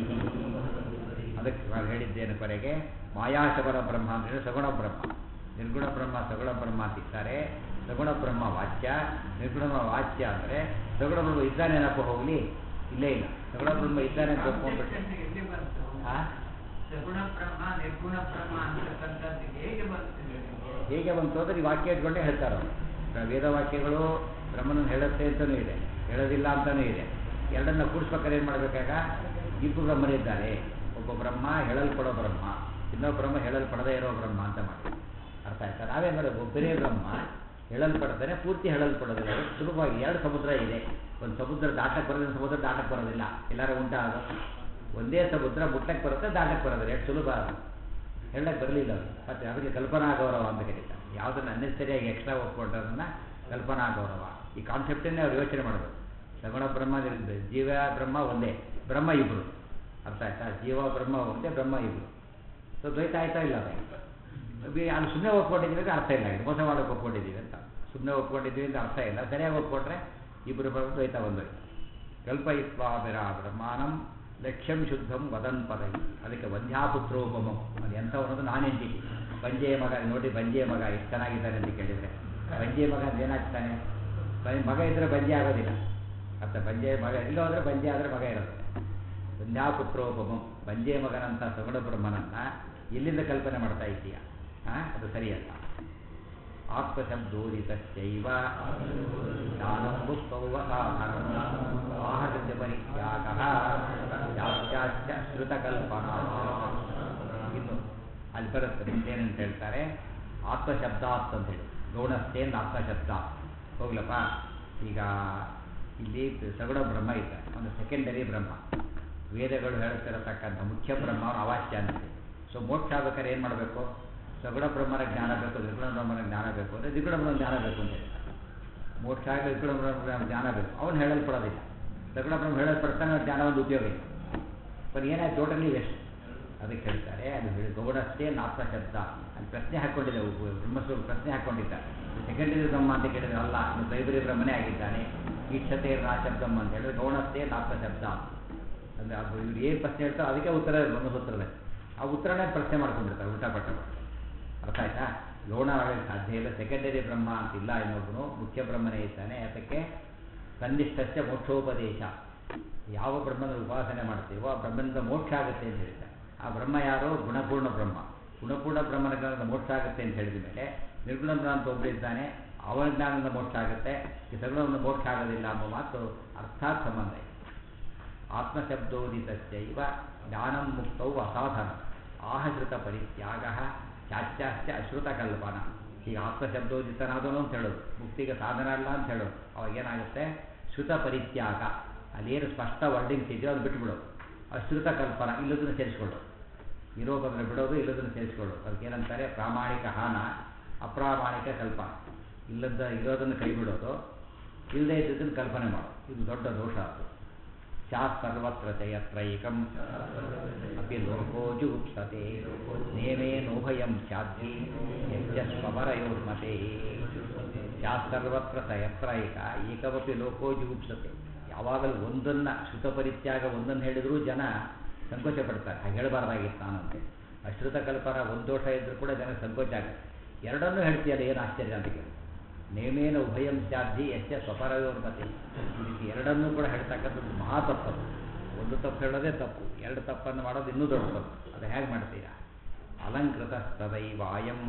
ಅದಕ್ಕೆ ನಾನು ಹೇಳಿದ್ದೇನೆ ಕೊನೆಗೆ ಮಾಯಾಶಬರ ಬ್ರಹ್ಮ ಅಂದರೆ ಸಗುಣ ಬ್ರಹ್ಮ ನಿರ್ಗುಣ ಬ್ರಹ್ಮ ಸಗುಣ ಬ್ರಹ್ಮ ಅಂತಿದ್ದಾರೆ ಸಗುಣ ಬ್ರಹ್ಮ ವಾಚ್ಯ ನಿರ್ಗುಣ ವಾಚ್ಯ ಅಂದರೆ ಸಗುಣ ಬ್ರಹ್ಮ ಇದ್ದಾನೇನಪ್ಪ ಹೋಗಲಿ ಇಲ್ಲೇ ಇಲ್ಲ ಸಗುಣ ಬ್ರಹ್ಮ ಇದ್ದಾನೆ ಅಂತ ಒಪ್ಕೊಂಡ್ಬಿಟ್ಟೆ ಎಲ್ಲಿ ಬಂತು ಆ? ಸಗುಣ ಬ್ರಹ್ಮ ನಿರ್ಗುಣ ಬ್ರಹ್ಮ ಅಂತಕ್ಕಂಥದ್ದು ಹೇಗೆ ಬಂತು ನಿಮಗೆ? ಹೇಗೆ ಬಂತು ಅಂದರೆ ಈ ವಾಕ್ಯ ಇಟ್ಕೊಂಡೇ ಹೇಳ್ತಾರೆ ಅವರು ವೇದವಾಕ್ಯಗಳು ಬ್ರಹ್ಮನ ಹೇಳುತ್ತೆ ಅಂತಲೂ ಇದೆ ಹೇಳೋದಿಲ್ಲ ಅಂತಲೂ ಇದೆ ಎರಡನ್ನ ಕೂಡಿಸ್ಬೇಕಾದ್ರೆ ಏನು ಮಾಡಬೇಕಾಗ ಇಬ್ಬರು ಬ್ರಹ್ಮರಿದ್ದಾರೆ ಒಬ್ಬ ಬ್ರಹ್ಮ ಹೇಳಲ್ಪಡೋ ಬ್ರಹ್ಮ ಇನ್ನೊಬ್ಬ ಬ್ರಹ್ಮ ಹೇಳಲ್ಪಡದೇ ಇರೋ ಬ್ರಹ್ಮ ಅಂತ ಮಾಡಿ ಅರ್ಥ ಆಯ್ತಾ ನಾವೇನು ಮಾಡೋದು ಒಬ್ಬನೇ ಬ್ರಹ್ಮ ಹೇಳಲ್ಪಡ್ತಾನೆ ಪೂರ್ತಿ ಹೇಳಲ್ಪಡೋದಿಲ್ಲ ಅದು ಸುಲಭವಾಗಿ ಎರಡು ಸಮುದ್ರ ಇದೆ ಒಂದು ಸಮುದ್ರ ದಾಟಕ್ಕೆ ಬರೋದಿಲ್ಲ ಸಮುದ್ರ ದಾಟಕ್ಕೆ ಬರೋದಿಲ್ಲ ಎಲ್ಲರೂ ಉಂಟಾ ಅದು ಒಂದೇ ಸಮುದ್ರ ಮುಟ್ಟಕ್ಕೆ ಬರುತ್ತೆ ದಾಟಕ್ಕೆ ಬರೋದಿಲ್ಲ ಎಷ್ಟು ಸುಲಭ ಅದು ಹೇಳಕ್ಕೆ ಬರಲಿಲ್ಲ ಅದು ಮತ್ತು ಅದಕ್ಕೆ ಕಲ್ಪನಾ ಗೌರವ ಅಂತ ಕರೀತಾರೆ ಯಾವುದನ್ನು ಅನ್ನೆಸರಿಯಾಗಿ ಎಕ್ಸ್ಟ್ರಾ ಒಪ್ಕೊಂಡದನ್ನು ಕಲ್ಪನಾ ಗೌರವ ಈ ಕಾನ್ಸೆಪ್ಟನ್ನೇ ಅವ್ರು ಯೋಚನೆ ಮಾಡಬೇಕು ಸಗುಣ ಬ್ರಹ್ಮ ಇರುತ್ತೆ. ಜೀವ ಬ್ರಹ್ಮ ಒಂದೇ ಬ್ರಹ್ಮ ಇಬ್ಬರು ಅರ್ಥ ಆಯ್ತಾ ಜೀವ ಬ್ರಹ್ಮ ಒಂದೇ ಬ್ರಹ್ಮ ಇಬ್ಬರು ಸೊ ದ್ವೈತ ಆಯ್ತಾ ಇಲ್ಲ ಅದು ಬಿ- ಅದು ಸುಮ್ಮನೆ ಒಪ್ಕೊಂಡಿದ್ದೀವಿ ಅಂತ ಅರ್ಥ ಇಲ್ಲ ಇದು ಮೋಸ ಮಾಡೋಕೆ ಒಪ್ಕೊಂಡಿದ್ದೀವಿ ಅಂತ ಸುಮ್ಮನೆ ಒಪ್ಕೊಂಡಿದ್ದೀವಿ ಅಂತ ಅರ್ಥ ಇಲ್ಲ ಸರಿಯಾಗಿ ಒಪ್ಕೊಂಡ್ರೆ ಇಬ್ಬರು ಬ್ರಹ್ಮ ದ್ವೈತ ಒಂದೋಯ್ತು ಕಲ್ಪಯಿತ್ವಾಭಿರ ಬ್ರಹ್ಮಾನಂ ಲಕ್ಷ್ಯಂ ಶುದ್ಧಂ ವದನ್ ಪದೈ ಅದಕ್ಕೆ ವಂದ್ಯಾಪುತ್ರೋಪಮಂ ಅದು ಎಂಥವನ್ನದು ನಾನೆಂಟಿಟಿ ಬಂಜೆಯ ಮಗ ನೋಡಿ ಬಂಜೆಯ ಮಗ ಎಷ್ಟು ಚೆನ್ನಾಗಿದ್ದಾನೆ ಅಂತ ಕೇಳಿದರೆ ಬಂಜೆಯ ಮಗ ಅಂತ ಏನಾಗ್ತಾನೆ ಬ- ಮಗ ಇದ್ದರೆ ಬಂಜೆ ಆಗೋದಿಲ್ಲ ಅರ್ಥ ಬಂಜೆ ಮಗ ಇಲ್ಲ ಹೋದರೆ ಬಂಜೆ ಆದರೆ ಮಗ ಇರುತ್ತೆ ವಂದ್ಯಾಪುತ್ರೋಪಮಂ ಬಂಜೆ ಮಗನಂಥ ಸಗುಣ ಬ್ರಹ್ಮನನ್ನ ಎಲ್ಲಿಂದ ಕಲ್ಪನೆ ಮಾಡ್ತಾ ಇದ್ದೀಯ ಹಾಂ ಅದು ಸರಿಯಲ್ಲ ಆತ್ಮಶಬ್ದೋದಿತಶ್ಚೈವ ಜ್ಞಾನಂ ಬುದ್ಧೌವ ಸಾಧನಂ ಆಹೃತ್ಯ ಪರಿತ್ಯಾಗಃ ಯಾಶ್ಚಾಶ್ಚ ಶ್ರುತಕಲ್ಪನಾ ಇನ್ನು ಅಲ್ಲಿ ಬರುತ್ತೆ ಮುಂದೇನಂತ ಹೇಳ್ತಾರೆ ಆತ್ಮಶಬ್ದಾತ್ ಅಂತ ಹೇಳಿ ಗೌಣಸ್ಥೇನ್ ಆತ್ಮಶಬ್ದ ಹೋಗ್ಲಪ್ಪ ಈಗ ಇಲ್ಲಿ ಸಗುಣ ಬ್ರಹ್ಮ ಇದ್ದಾರೆ ಒಂದು ಸೆಕೆಂಡರಿ ಬ್ರಹ್ಮ ವೇದಗಳು ಹೇಳ್ತಿರತಕ್ಕಂಥ ಮುಖ್ಯ ಬ್ರಹ್ಮ ಅವನು ಅವಾಚ್ಯ ಅಂತಿದೆ ಸೊ ಮೋಕ್ಷ ಆಗ್ಬೇಕಾದ್ರೆ ಏನು ಮಾಡಬೇಕು ಸಗುಣ ಬ್ರಹ್ಮನ ಜ್ಞಾನ ಬೇಕು ನಿರ್ಗುಣ ಬ್ರಹ್ಮನ ಜ್ಞಾನ ಬೇಕು ಅಂದರೆ ದ್ವಿಗುಣ ಬ್ರಹ್ಮನ ಜ್ಞಾನ ಬೇಕು ಅಂತ ಹೇಳ್ತಾರೆ ಮೋಕ್ಷ ಆಗಲಿ ನಿರ್ಗುಣ ಬ್ರಹ್ಮ ಜ್ಞಾನ ಬೇಕು ಅವನು ಹೇಳಲ್ಪಡೋದಿಲ್ಲ ನಿರ್ಗುಣ ಬ್ರಹ್ಮ ಹೇಳಲ್ಪಡ್ತಾನೆ ಅವ್ನ ಜ್ಞಾನ ಒಂದು ಉಪಯೋಗ ಇಲ್ಲ ಬಟ್ ಏನಾಯ್ತು ಟೋಟಲಿ ವೆಸ್ಟ್ ಅದಕ್ಕೆ ಹೇಳ್ತಾರೆ ಅದು ಹೇಳಿ ಗೌಡಸ್ಥೆ ನಾಥ ಶಬ್ದ ಅಲ್ಲಿ ಪ್ರಶ್ನೆ ಹಾಕ್ಕೊಂಡಿದ್ದೆ ಬ್ರಹ್ಮಸ್ವರೂಪ ಪ್ರಶ್ನೆ ಹಾಕ್ಕೊಂಡಿದ್ದಾರೆ ಸೆಕೆಂಡರಿ ಬ್ರಹ್ಮ ಅಂತ ಕೇಳಿದ್ರೆ ಅಲ್ಲ ಇನ್ನು ಪ್ರೈಮರಿ ಬ್ರಹ್ಮನೇ ಆಗಿದ್ದಾನೆ ಈಕ್ಷತೆ ನಾಶಬ್ದಮ್ ಅಂತ ಹೇಳಿದ್ರೆ ಗೌಣಸ್ಥೆ ನಾಥ ಶಬ್ದ ಅಂದರೆ ಅದು ಇವ್ರು ಏನು ಪ್ರಶ್ನೆ ಹೇಳ್ತಾರೋ ಅದಕ್ಕೆ ಉತ್ತರ ಬ್ರಹ್ಮಸೂತ್ರದಲ್ಲಿ ಆ ಉತ್ತರನೇ ಪ್ರಶ್ನೆ ಮಾಡ್ಕೊಂಡಿರ್ತಾರೆ ಉಲ್ಟಾ ಪಟ್ಟ ಮಾಡಿ ಅರ್ಥ ಆಯ್ತಾ ಗೌಣ ಆಗಲಿಕ್ಕೆ ಸಾಧ್ಯ ಇಲ್ಲ ಸೆಕೆಂಡರಿ ಬ್ರಹ್ಮ ಅಂತಿಲ್ಲ ಇನ್ನೊಬ್ಬನು ಮುಖ್ಯ ಬ್ರಹ್ಮನೇ ಇದ್ದಾನೆ ಅದಕ್ಕೆ ಸನ್ನಿಷ್ಠಸ್ಯ ಮೋಕ್ಷೋಪದೇಶ ಯಾವ ಬ್ರಹ್ಮನ ಉಪಾಸನೆ ಮಾಡ್ತೀವೋ ಆ ಬ್ರಹ್ಮನಿಂದ ಮೋಕ್ಷ ಆಗುತ್ತೆ ಅಂತ ಹೇಳ್ತಾರೆ ಆ ಬ್ರಹ್ಮ ಯಾರು ಗುಣಪೂರ್ಣ ಬ್ರಹ್ಮ ಗುಣಪೂರ್ಣ ಬ್ರಹ್ಮನ ಜ್ಞಾನದಿಂದ ಮೋಕ್ಷ ಆಗುತ್ತೆ ಅಂತ ಹೇಳಿದ ಮೇಲೆ ನಿರ್ಗುಣ ಬ್ರಹ್ಮ ಅಂತ ಒಬ್ಬರಿದ್ದಾನೆ ಅವನ ಜ್ಞಾನದಿಂದ ಮೋಕ್ಷ ಆಗುತ್ತೆ ಈ ಸಗುಣದಿಂದ ಮೋಕ್ಷ ಆಗೋದಿಲ್ಲ ಅನ್ನೋ ಮಾತು ಅರ್ಥಾತ್ ಸಂಬಂಧ ಇದೆ ಆತ್ಮಶಬ್ದೋದಿತಸ್ಯೈವ ಜ್ಞಾನಂ ಮುಕ್ತೌ ಅಸಾಧನ ಆಹಶ್ರುತ ಪರಿತ್ಯಾಗ ಚಾಚ್ಯಾಶ್ಚ ಅಶ್ರುತ ಕಲ್ಪನ ಈಗ ಆತ್ಮಶಬ್ದೋದಿತನಾದನು ಅಂತ ಹೇಳೋದು ಮುಕ್ತಿಗೆ ಸಾಧನ ಅಲ್ಲ ಅಂತ ಹೇಳೋದು ಅವಾಗ ಏನಾಗುತ್ತೆ ಶ್ರುತ ಪರಿತ್ಯಾಗ ಅಲ್ಲೇನು ಸ್ಪಷ್ಟ ವರ್ಡಿಂಗ್ಸ್ ಇದೆಯೋ ಅದು ಬಿಟ್ಬಿಡೋದು ಅಶ್ರುತ ಕಲ್ಪನ ಇಲ್ಲದನ್ನು ಸೇರಿಸ್ಕೊಳ್ಳೋದು ಇರೋ ಬಂದರೆ ಬಿಡೋದು ಇಲ್ಲದನ್ನು ಸೇರಿಸ್ಕೊಳ್ಳೋದು ಅದಕ್ಕೆ ಏನಂತಾರೆ ಪ್ರಾಮಾಣಿಕ ಹಾನ ಅಪ್ರಾಮಾಣಿಕ ಕಲ್ಪನ ಇಲ್ಲದ ಇರೋದನ್ನು ಕೈ ಬಿಡೋದು ಇಲ್ಲದೇ ಇದ್ದದನ್ನು ಕಲ್ಪನೆ ಮಾಡೋದು ಇದು ದೊಡ್ಡ ದೋಷ ಅದು ಸ್ಯಾತ್ ಸರ್ವತ್ರ ಚ ಯತ್ರೈಕಂ ಅಪಿ ಲೋಕೋ ಜುಗುಪ್ಸತೆ ನೇಮೇ ನೋಭಯಂ ಸ್ಯಾದ್ರಿ ಯಜ್ಜಸ್ವಪರಯೋರ್ಮತೆ ಸ್ಯಾತ್ ಸರ್ವತ್ರ ಸ ಯತ್ರೈಕ ಏಕಮಪಿ ಲೋಕೋ ಜುಗುಪ್ಸತೆ ಯಾವಾಗಲೂ ಒಂದನ್ನು ಶ್ರುತ ಪರಿತ್ಯಾಗ ಒಂದನ್ನು ಹೇಳಿದರೂ ಜನ ಸಂಕೋಚ ಪಡ್ತಾರೆ ಹಾಗೆ ಹೇಳಬಾರ್ದಾಗಿತ್ತು ನಾನಂತೆ ಅಶ್ರುತ ಕಲ್ಪನ ಒಂದು ದೋಷ ಇದ್ದರೂ ಕೂಡ ಜನ ಸಂಕೋಚ ಆಗುತ್ತೆ ಎರಡನ್ನೂ ಹೇಳ್ತೀಯಲ್ಲ ಏನು ಆಶ್ಚರ್ಯ ಅಂತ ಕೇಳಿ ನೇಮೇನ ಉಭಯಂ ಸ್ಯಾಧಿ ಎಷ್ಟೇ ಸ್ವಪರಯೋರ್ಮತೆ ಈ ರೀತಿ ಎರಡನ್ನೂ ಕೂಡ ಹೇಳ್ತಕ್ಕಂಥದ್ದು ಮಹಾ ತಪ್ಪದು ಒಂದು ತಪ್ಪು ಹೇಳೋದೇ ತಪ್ಪು ಎರಡು ತಪ್ಪನ್ನು ಮಾಡೋದು ಇನ್ನೂ ದೊಡ್ಡ ತಪ್ಪು ಅದು ಹೇಗೆ ಮಾಡ್ತೀರಾ ಅಲಂಕೃತ ಸದೈವಾಯಂ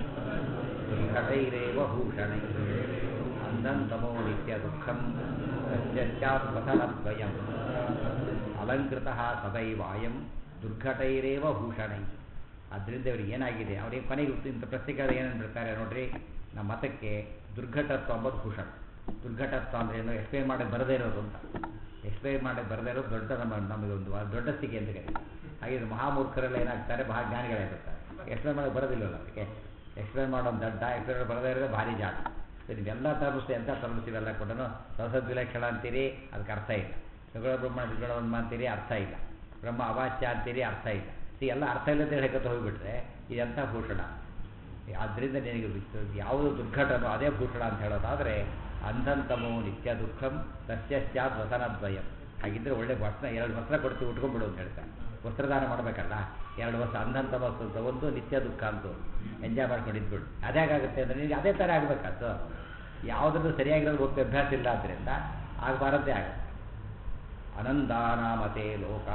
ಘಟೈರೇವ ಭೂಷಣೈ ಅಂಧಂತಮೋ ನಿತ್ಯ ದುಃಖಂ ಸ್ಯಾತ್ವಥನದ್ವಯಂ ಅಲಂಕೃತ ಸದೈವಾಯಂ ದುರ್ಘಟೈರೇವ ಭೂಷಣೈ ಅದರಿಂದ ಅವ್ರಿಗೆ ಏನಾಗಿದೆ ಅವ್ರಿಗೆ ಕೊನೆಗೆ ಇಂಥ ಪ್ರಶ್ನೆಗಳು ಏನೇನು ಬಿಡ್ತಾರೆ ನೋಡ್ರಿ ನಮ್ಮ ಮತಕ್ಕೆ ದುರ್ಘಟತ್ವ ಅಂಬೋದು ಭೂಷಣ ದುರ್ಘಟತ್ವ ಅಂದ್ರೆ ಏನು ಎಕ್ಸ್ಪ್ಲೈನ್ ಮಾಡಕ್ಕೆ ಬರದೇ ಇರೋದು ಅಂತ ಎಕ್ಸ್ಪ್ಲೈನ್ ಮಾಡಕ್ಕೆ ಬರದೇ ಇರೋದು ದೊಡ್ಡ ನಮ್ಮ ನಮಗೆ ಒಂದು ದೊಡ್ಡ ಸ್ಥಿತಿ ಅಂತ ಕರೀತಾರೆ ಹಾಗೆ ಇದು ಮಹಾಮೂರ್ಖರೆಲ್ಲ ಏನಾಗ್ತಾರೆ ಮಹಾ ಜ್ಞಾನಿಗಳಾಗಿರ್ತಾರೆ ಎಕ್ಸ್ಪ್ಲೈನ್ ಮಾಡಕ್ಕೆ ಬರೋದಿಲ್ಲವಲ್ಲ ಅದಕ್ಕೆ ಎಕ್ಸ್ಪ್ಲೈನ್ ಮಾಡೋದು ದಡ್ಡ ಎಕ್ಸ್ಪ್ಲೈನ್ ಬರದೇ ಇರೋದೇ ಭಾರಿ ಜಾಟ ಸರಿ ನೀವೆಲ್ಲ ಟರ್ಮ್ಸ್ ಎಂಥ ಟರ್ಮ್ಸ್ ಇವೆಲ್ಲ ಕೂಡ ಸರಸ್ವತ್ ವಿಲಕ್ಷಣ ಅಂತೀರಿ ಅದಕ್ಕೆ ಅರ್ಥ ಇಲ್ಲ ಸುಗಳ ಬ್ರಹ್ಮ ವಿಗ್ರಹವನ್ನು ಅಂತೀರಿ ಅರ್ಥ ಇಲ್ಲ ಬ್ರಹ್ಮ ಅವಾಚ್ಯ ಅಂತೀರಿ ಅರ್ಥ ಇಲ್ಲ ಈ ಎಲ್ಲ ಅರ್ಥ ಇಲ್ಲದೆ ಹೇಳಕ್ಕೆ ಹೋಗಿಬಿಟ್ರೆ ಇದೆಂಥ ಭೂಷಣ ಆದ್ದರಿಂದ ನಿನಗೆ ಯಾವುದು ದುರ್ಘಟನೋ ಅದೇ ಭೂಷಣ ಅಂತ ಹೇಳೋದಾದರೆ ಅಂಧಂತಮೋ ನಿತ್ಯ ದುಃಖಂ ತಸ್ಯಶ್ಚಾತ್ ವಸನದ್ವಯಂ ಹಾಗಿದ್ರೆ ಒಳ್ಳೆ ವಸ್ತ್ರ ಎರಡು ವಸ್ತ್ರ ಕೊಡ್ತೀವಿ ಉಟ್ಕೊಂಡ್ಬಿಡು ಅಂತ ಹೇಳ್ತಾರೆ ವಸ್ತ್ರದಾನ ಮಾಡಬೇಕಲ್ಲ ಎರಡು ವರ್ಷ ಅಂಧಂತಮ ಒಂದು ನಿತ್ಯ ದುಃಖ ಅಂತೂ ಎಂಜಾಯ್ ಮಾಡ್ಕೊಂಡು ಇದ್ಬಿಡು ಅದ್ಯಾಗುತ್ತೆ ಅಂದರೆ ನಿನಗೆ ಅದೇ ಥರ ಆಗಬೇಕಾಯ್ತು ಯಾವುದನ್ನು ಸರಿಯಾಗಿರೋದು ಒಪ್ಪಿ ಅಭ್ಯಾಸ ಇಲ್ಲ ಆದ್ದರಿಂದ ಆಗಬಾರದ್ದೇ ಆಗುತ್ತೆ ಅನಂದಾನಾಮತೆ ಲೋಕಾ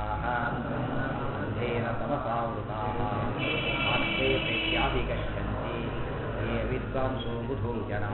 ಅಂಧೇನ ತಮಸಾವೃತಾ ಆಸ್ತೆ ಪ್ರೇತ್ಯಾಭಿಗಚ್ಚಂತಿ ಯೇ ವಿದ್ವಾಂಸೋ ಬುಧೋ ಜನಾ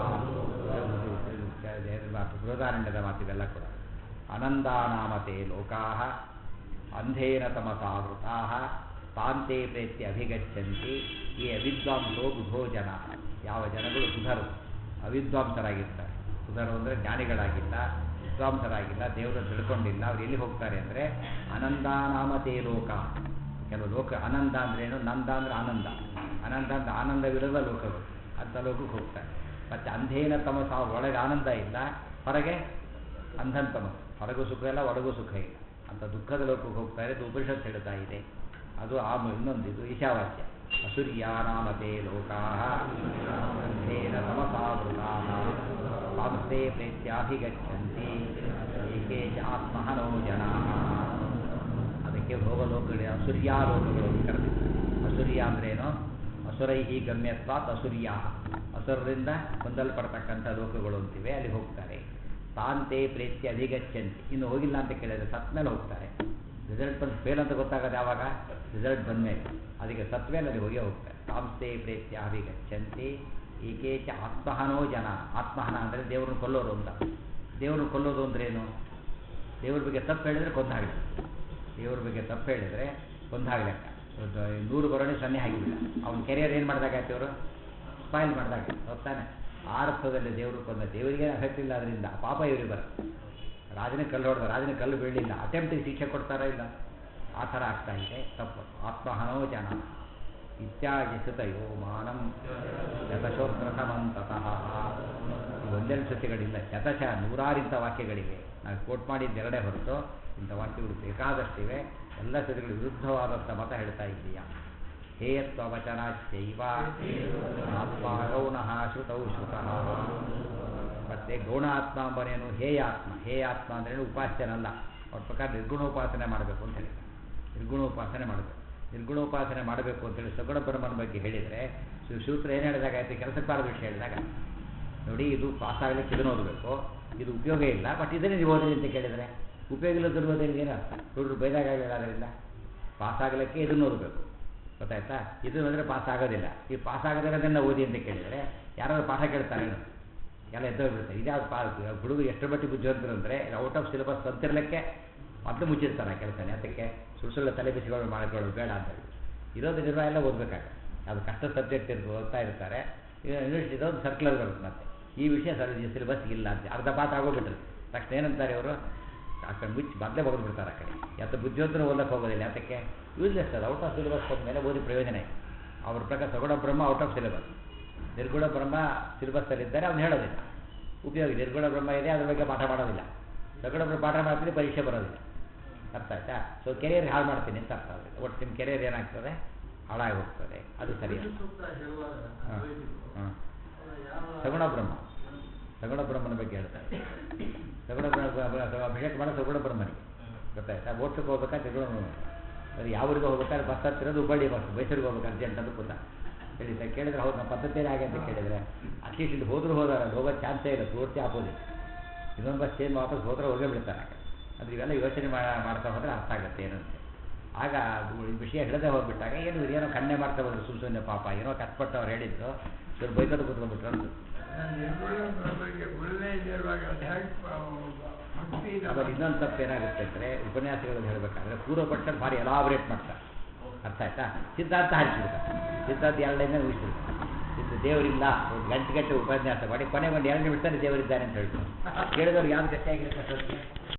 ಬೃಹದಾರಣ್ಯದ ಮಾತಿವೆಲ್ಲ ಕೂಡ ಅನಂದಾನಾಮತೆ ಲೋಕಾ ಅಂಧೇನ ತಮಸಾವೃತಾ ತಾಂತೆ ಪ್ರೇತ್ಯ ಅಭಿಗಚ್ಚಂತಿ ಈ ಅವಿದ್ವಾಂಸೋ ಬುಧೋ ಜನ ಯಾವ ಜನಗಳು ಸುಧರು ಅವಿದ್ವಾಂಸರಾಗಿರ್ತಾರೆ ಸುಧರು ಅಂದರೆ ಜ್ಞಾನಿಗಳಾಗಿಲ್ಲ ವಿದ್ವಾಂಸರಾಗಿಲ್ಲ ದೇವರನ್ನು ತಿಳ್ಕೊಂಡಿಲ್ಲ ಅವ್ರು ಎಲ್ಲಿ ಹೋಗ್ತಾರೆ ಅಂದರೆ ಅನಂದಾನಾಮತೆ ಲೋಕ ಕೆಲವು ಲೋಕ ಆನಂದ ಅಂದ್ರೇನು ನಂದ ಅಂದರೆ ಆನಂದ ಆನಂದ ಅಂದ್ರೆ ಆನಂದವಿರದ ಲೋಕಗಳು ಅಂಥ ಲೋಕಕ್ಕೆ ಹೋಗ್ತಾರೆ ಮತ್ತು ಅಂಧೇನ ತಮಸ ಒಳಗೆ ಆನಂದ ಇಲ್ಲ ಹೊರಗೆ ಅಂಧನ್ ತಮಸ್ ಹೊರಗೂ ಸುಖ ಇಲ್ಲ ಒಳಗೂ ಸುಖ ಇಲ್ಲ ಅಂತ ದುಃಖದ ಲೋಕಕ್ಕೆ ಹೋಗ್ತಾರೆ ಇದು ಉಪನಿಷತ್ ಹೇಳ್ತಾ ಇದೆ ಅದು ಆ ಇನ್ನೊಂದು ಇದು ಈಶಾವಾಸ್ಯ ಅಸುರ್ಯಾನಾಮತೆ ಲೋಕಾ ಅಂಧೇನ ತಮಸಾವೃತಾ ಸಾಂಸ್ಥೆ ಪ್ರೇತ್ಯಾಭಿಗಚ್ಚಂತಿ ಏಕೆ ಚ ಆತ್ಮಹನೋ ಜನ ಅದಕ್ಕೆ ಭೋಗಲೋಕಗಳು ಅಸುರ್ಯಾ ಲೋಕಗಳು ಅಂತ ಕರೆದಿದ್ದಾರೆ ಅಸುರ್ಯ ಅಂದ್ರೇನು ಅಸುರೈಹಿ ಗಮ್ಯತ್ವಾತ್ ಅಸುರ್ಯ ಅಸುರರಿಂದ ಹೊಂದಲ್ಪಡ್ತಕ್ಕಂಥ ಲೋಕಗಳು ಅಂತಿವೆ ಅಲ್ಲಿ ಹೋಗ್ತಾರೆ ತಾಂತೆ ಪ್ರೇತ್ಯ ಅಧಿಗಚ್ಚಂತಿ ಇನ್ನು ಹೋಗಿಲ್ಲ ಅಂತ ಕೇಳಿದ್ರೆ ಸತ್ ಮೇಲೆ ಹೋಗ್ತಾರೆ ರಿಸಲ್ಟ್ ಬಂದು ಫೇಲ್ ಅಂತ ಗೊತ್ತಾಗೋದು ಯಾವಾಗ ರಿಸಲ್ಟ್ ಬಂದಮೇಲೆ ಅದಕ್ಕೆ ಸತ್ಮೇಲೆ ಅಲ್ಲಿ ಹೋಗಿ ಹೋಗ್ತಾರೆ ತಾಂಸ್ತೆ ಪ್ರೇತ್ಯ ಅಭಿಗಚ್ಚಂತಿ ಏಕೇಚ ಆತ್ಮಹನೋ ಜನ ಆತ್ಮಹನ ಅಂದರೆ ದೇವ್ರನ್ನ ಕೊಲ್ಲೋದು ಅಂತ ದೇವ್ರನ್ನ ಕೊಲ್ಲೋದು ಅಂದ್ರೇನು ದೇವ್ರ ಬಗ್ಗೆ ತಪ್ಪು ಹೇಳಿದರೆ ಕೊಂದಾಗಲಿ ದೇವ್ರ ಬಗ್ಗೆ ತಪ್ಪು ಹೇಳಿದರೆ ಕೊಂದಾಗಲೆಕ್ಕ ನೂರು ಬರೋಣಿ ಸೊನ್ನೆ ಹಾಕಿಲ್ಲ ಅವ್ನ ಕೆರಿಯರ್ ಏನು ಮಾಡಿದಾಗಾಯ್ತು ಇವರು ಸ್ಪಾಯಿಲ್ ಮಾಡಿದಾಗ ಗೊತ್ತಾನೆ ಆ ಅರ್ಥದಲ್ಲಿ ದೇವರು ಕೊಂದ ದೇವರಿಗೆ ಅಗತ್ಯ ಇಲ್ಲ ಅದರಿಂದ ಪಾಪ ಇವರಿಗೆ ಬರುತ್ತೆ ರಾಜನ ಕಲ್ಲು ಹೊಡೆದ ರಾಜನ ಕಲ್ಲು ಬೀಳಲಿಲ್ಲ ಅಟೆಂಪ್ಟಿಗೆ ಶಿಕ್ಷೆ ಕೊಡ್ತಾರಾ ಇಲ್ಲ ಆ ಥರ ಆಗ್ತಾ ಇದೆ ತಪ್ಪು ಆತ್ಮಹನೋ ಜನ ಇತ್ಯಾದಿ ಸುತಯೋ ಮಾನಂ ಶತಶೋತ್ರಸಮಂತತಃ ಇದು ಒಂದೆರಡು ಸತ್ಯಗಳಿಲ್ಲ ಶತಶ ನೂರಾರಿಂಥ ವಾಕ್ಯಗಳಿವೆ ನಾವು ಕೋಟ್ ಮಾಡಿದ್ದು ಎರಡೇ ಹೊರತು ಇಂಥ ವಾಕ್ಯಗಳು ಬೇಕಾದಷ್ಟಿವೆ ಎಲ್ಲ ಸತಿಗಳು ವಿರುದ್ಧವಾದಂಥ ಮತ ಹೇಳ್ತಾ ಇದೆಯಾ ಹೇಯತ್ವವಚನಾಶ್ಚೈವ ಆತ್ಮ ಗೌಣಃ ಶ್ರುತೌ ಶ್ರುತಃ ಮತ್ತೆ ಗೌಣ ಆತ್ಮ ಅಂಬನೇನು ಹೇಯ ಆತ್ಮ ಹೇಯ ಆತ್ಮ ಅಂದ್ರೇನು ಉಪಾಸ್ಯನಲ್ಲ ಅವ್ರ ಪ್ರಕಾರ ನಿರ್ಗುಣೋಪಾಸನೆ ಮಾಡಬೇಕು ಅಂತ ಹೇಳಿ ನಿರ್ಗುಣೋಪಾಸನೆ ಮಾಡಬೇಕು ನಿರ್ಗುಣೋಪಾಸನೆ ಮಾಡಬೇಕು ಅಂತೇಳಿ ಸಗುಣ ಬ್ರಹ್ಮನ ಬಗ್ಗೆ ಹೇಳಿದರೆ ಸೂತ್ರ ಏನು ಹೇಳಿದಾಗ ಆಯ್ತು ಕೆಲಸಕ್ಕೆ ಬಾರದ ವಿಷಯ ಹೇಳಿದಾಗ ನೋಡಿ ಇದು ಪಾಸ್ ಆಗಲಿಕ್ಕೆ ಇದನ್ನು ಓದಬೇಕು ಇದು ಉಪಯೋಗ ಇಲ್ಲ ಬಟ್ ಇದನ್ನೇ ನೀವು ಓದ್ರಿ ಅಂತ ಕೇಳಿದರೆ ಉಪಯೋಗ ಇಲ್ಲದ ಓದಿದ್ರೆ ಏನು ಅರ್ಥ ಹುಡುಗರು ಬೈದಾಗಲಿಲ್ಲ ಅದರಿಂದ ಪಾಸ್ ಆಗಲಿಕ್ಕೆ ಇದನ್ನು ಓದಬೇಕು ಗೊತ್ತಾಯ್ತಾ ಇದು ಅಂದರೆ ಪಾಸ್ ಆಗೋದಿಲ್ಲ ಈ ಪಾಸ್ ಆಗದಿರೋದನ್ನು ಓದಿ ಅಂತ ಕೇಳಿದರೆ ಯಾರಾದ್ರು ಪಾಠ ಕೇಳ್ತಾರೆ ಎಲ್ಲ ಎದ್ದೋಗ್ಬಿಡ್ತಾರೆ ಇದ್ಯಾವ್ದು ಪಾ ಹುಡುಗರು ಎಷ್ಟು ಮಟ್ಟಿಗೆ ಬುದ್ಧಿವಂತರು ಅಂದರೆ ಔಟ್ ಆಫ್ ಸಿಲೆಬಸ್ ತಂತಿರ್ಲಿಕ್ಕೆ ಮತ್ತೆ ಮುಚ್ಚಿರ್ತಾರೆ ಕೆಲಸನೇ ಅದಕ್ಕೆ ಸುಳ್ಳು ಸುಳ್ಳು ತಲೆ ಬಿಸಿಗಳು ಮಾಡಿಕೊಳ್ಳೋದು ಬೇಡ ಅಂತ ಹೇಳಿ ಇರೋದು ನಿರ್ವಾಹ ಎಲ್ಲ ಓದಬೇಕಾಗುತ್ತೆ ಅದು ಕಷ್ಟ ಸಬ್ಜೆಕ್ಟ್ ಇರ್ಬೋದು ಓದ್ತಾ ಇರ್ತಾರೆ ಈಗ ಯೂನಿವರ್ಸಿಟಿ ಒಂದು ಸರ್ಕ್ಯುಲರ್ ಬರುತ್ತೆ ಮತ್ತೆ ಈ ವಿಷಯ ಸರ್ ಸಿಲೆಬಸ್ ಇಲ್ಲ ಅಂತ ಅರ್ಧ ಪಾಠ ಆಗೋಗ್ಬಿಟ್ರೆ ತಕ್ಷಣ ಏನಂತಾರೆ ಅವರು ಆ ಕಡೆ ಮುಚ್ಚಿ ಮೊದಲೇ ಬಗೆದು ಬಿಡ್ತಾರೆ ಆ ಕಡೆ ಯಾತ ಬುದ್ಧಿವಂತರು ಓದಕ್ಕೆ ಹೋಗೋದಿಲ್ಲ ಯಾತಕ್ಕೆ ಯೂಸ್ಲೆಸ್ ಅದು ಔಟ್ ಆಫ್ ಸಿಲೆಬಸ್ ಹೋದ ಮೇಲೆ ಓದಿ ಪ್ರಯೋಜನ ಇದೆ ಅವ್ರ ಪ್ರಕಾರ ಸಗುಣ ಬ್ರಹ್ಮ ಔಟ್ ಆಫ್ ಸಿಲೆಬಸ್ ನಿರ್ಗುಣ ಬ್ರಹ್ಮ ಸಿಲೆಬಸ್ಸಲ್ಲಿದ್ದಾರೆ ಅವ್ನು ಹೇಳೋದಿಲ್ಲ ಉಪಯೋಗ ನಿರ್ಗುಣ ಬ್ರಹ್ಮ ಇದೆ ಅದ್ರ ಬಗ್ಗೆ ಪಾಠ ಮಾಡೋದಿಲ್ಲ ಸಗುಣ ಬ್ರಹ್ಮ ಪಾಠ ಮಾಡ್ತೀನಿ ಪರೀಕ್ಷೆ ಬರೋದಿಲ್ಲ ಅರ್ಥ ಆಯ್ತಾ ಸೊ ಕೆರಿಯರ್ ಹಾಳು ಮಾಡ್ತೀನಿ ಅಂತ ಅರ್ಥ ಆಗುತ್ತೆ ಒಟ್ಟು ನಿಮ್ಮ ಕೆರಿಯರ್ ಏನಾಗ್ತದೆ ಹಾಳಾಗಿ ಹೋಗ್ತದೆ ಅದು ಸರಿ ಹಾಂ ಹಾಂ ಸಗುಣ ಬ್ರಹ್ಮ ಸಗುಣ ಬ್ರಹ್ಮನ ಬಗ್ಗೆ ಹೇಳ್ತಾರೆ ಸಗುಣ ಬ್ರಹ್ಮ ಅಭಿಷೇಕ ಮಾಡೋ ಸಗುಣ ಬ್ರಹ್ಮನಿಗೆ ಗೊತ್ತಾಯ್ತಾ ಓಟ್ಸಕ್ಕೆ ಹೋಗ್ಬೇಕಾದ್ರೆ ಸಗುಣ ಬ್ರಹ್ಮ ಅದು ಯಾವ ಊರಿಗೆ ಹೋಗ್ಬೇಕಾದ್ರೆ ಬಸ್ ಹತ್ತಿರೋದು ಹುಬ್ಬಳ್ಳಿ ಬಸ್ ಮೈಸೂರಿಗೆ ಹೋಗ್ಬೇಕು ಅರ್ಜೆಂಟ್ ಅಂತ ಕೂತ ಹೇಳಿ ಸರ್ ಕೇಳಿದ್ರೆ ಹೌದು ನಮ್ಮ ಪದ್ಧತಿಯೇ ಹಾಗೆ ಅಂತ ಕೇಳಿದರೆ ಅಟ್ಲೀಸ್ಟ್ ಇಲ್ಲಿ ಹೋದ್ರೂ ಹೋದಾರ ಹೋಗೋ ಚಾನ್ಸೇ ಇಲ್ಲ ಪೂರ್ತಿ ಆಪೋಸಿಟ್ ಇನ್ನೊಂದು ಬಸ್ ಚೇಂಜ್ ವಾಪಸ್ ಹೋದ್ರೆ ಹೋಗೇ ಬಿಡ್ತಾರೆ ಅದು ಇವೆಲ್ಲ ಯೋಚನೆ ಮಾಡ್ತಾ ಹೋದರೆ ಅರ್ಥ ಆಗುತ್ತೆ ಏನಂತೆ ಆಗ ಈ ವಿಷಯ ಹೇಳದೆ ಹೋಗ್ಬಿಟ್ಟಾಗ ಏನು ಏನೋ ಕಣ್ಣೆ ಮಾಡ್ತಾ ಬಂದ್ರು ಸುಮ್ ಸುಮ್ಮನೆ ಪಾಪ ಏನೋ ಕಷ್ಟಪಟ್ಟು ಅವ್ರು ಹೇಳಿದ್ರು ಇವ್ರು ಬೈಕೋದು ಕೂತ್ಕೊಂಡ್ಬಿಟ್ರು ಅಂತ ಆಮೇಲೆ ಇನ್ನೊಂದು ತಪ್ಪು ಏನಾಗುತ್ತೆ ಅಂದರೆ ಉಪನ್ಯಾಸಗಳನ್ನು ಹೇಳಬೇಕಾದ್ರೆ ಪೂರ್ವ ಪಕ್ಷ ಭಾರಿ ಎಲಾಬ್ರೇಟ್ ಮಾಡ್ತಾರೆ ಅರ್ಥ ಆಯ್ತಾ ಸಿದ್ಧಾಂತ ಹಾರಿಸ್ಬಿಡ್ತಾರೆ ಸಿದ್ಧಾಂತ ಎರಡನೇ ಮುಗಿಸ್ಬಿಡ್ತಾರೆ ಇದು ದೇವರಿಲ್ಲ ಒಂದು ಗಂಟೆ ಗಂಟೆ ಉಪನ್ಯಾಸ ಮಾಡಿ ಕೊನೆಗೆ ಒಂದು ಎರಡು ನಿಮಿಷದಲ್ಲಿ ದೇವರಿದ್ದಾನೆ ಅಂತ ಹೇಳ್ತಾರೆ ಕೇಳಿದವ್ರು ಯಾವ್ದು ಗಟ್ಟಿಯಾಗಿರುತ್ತೆ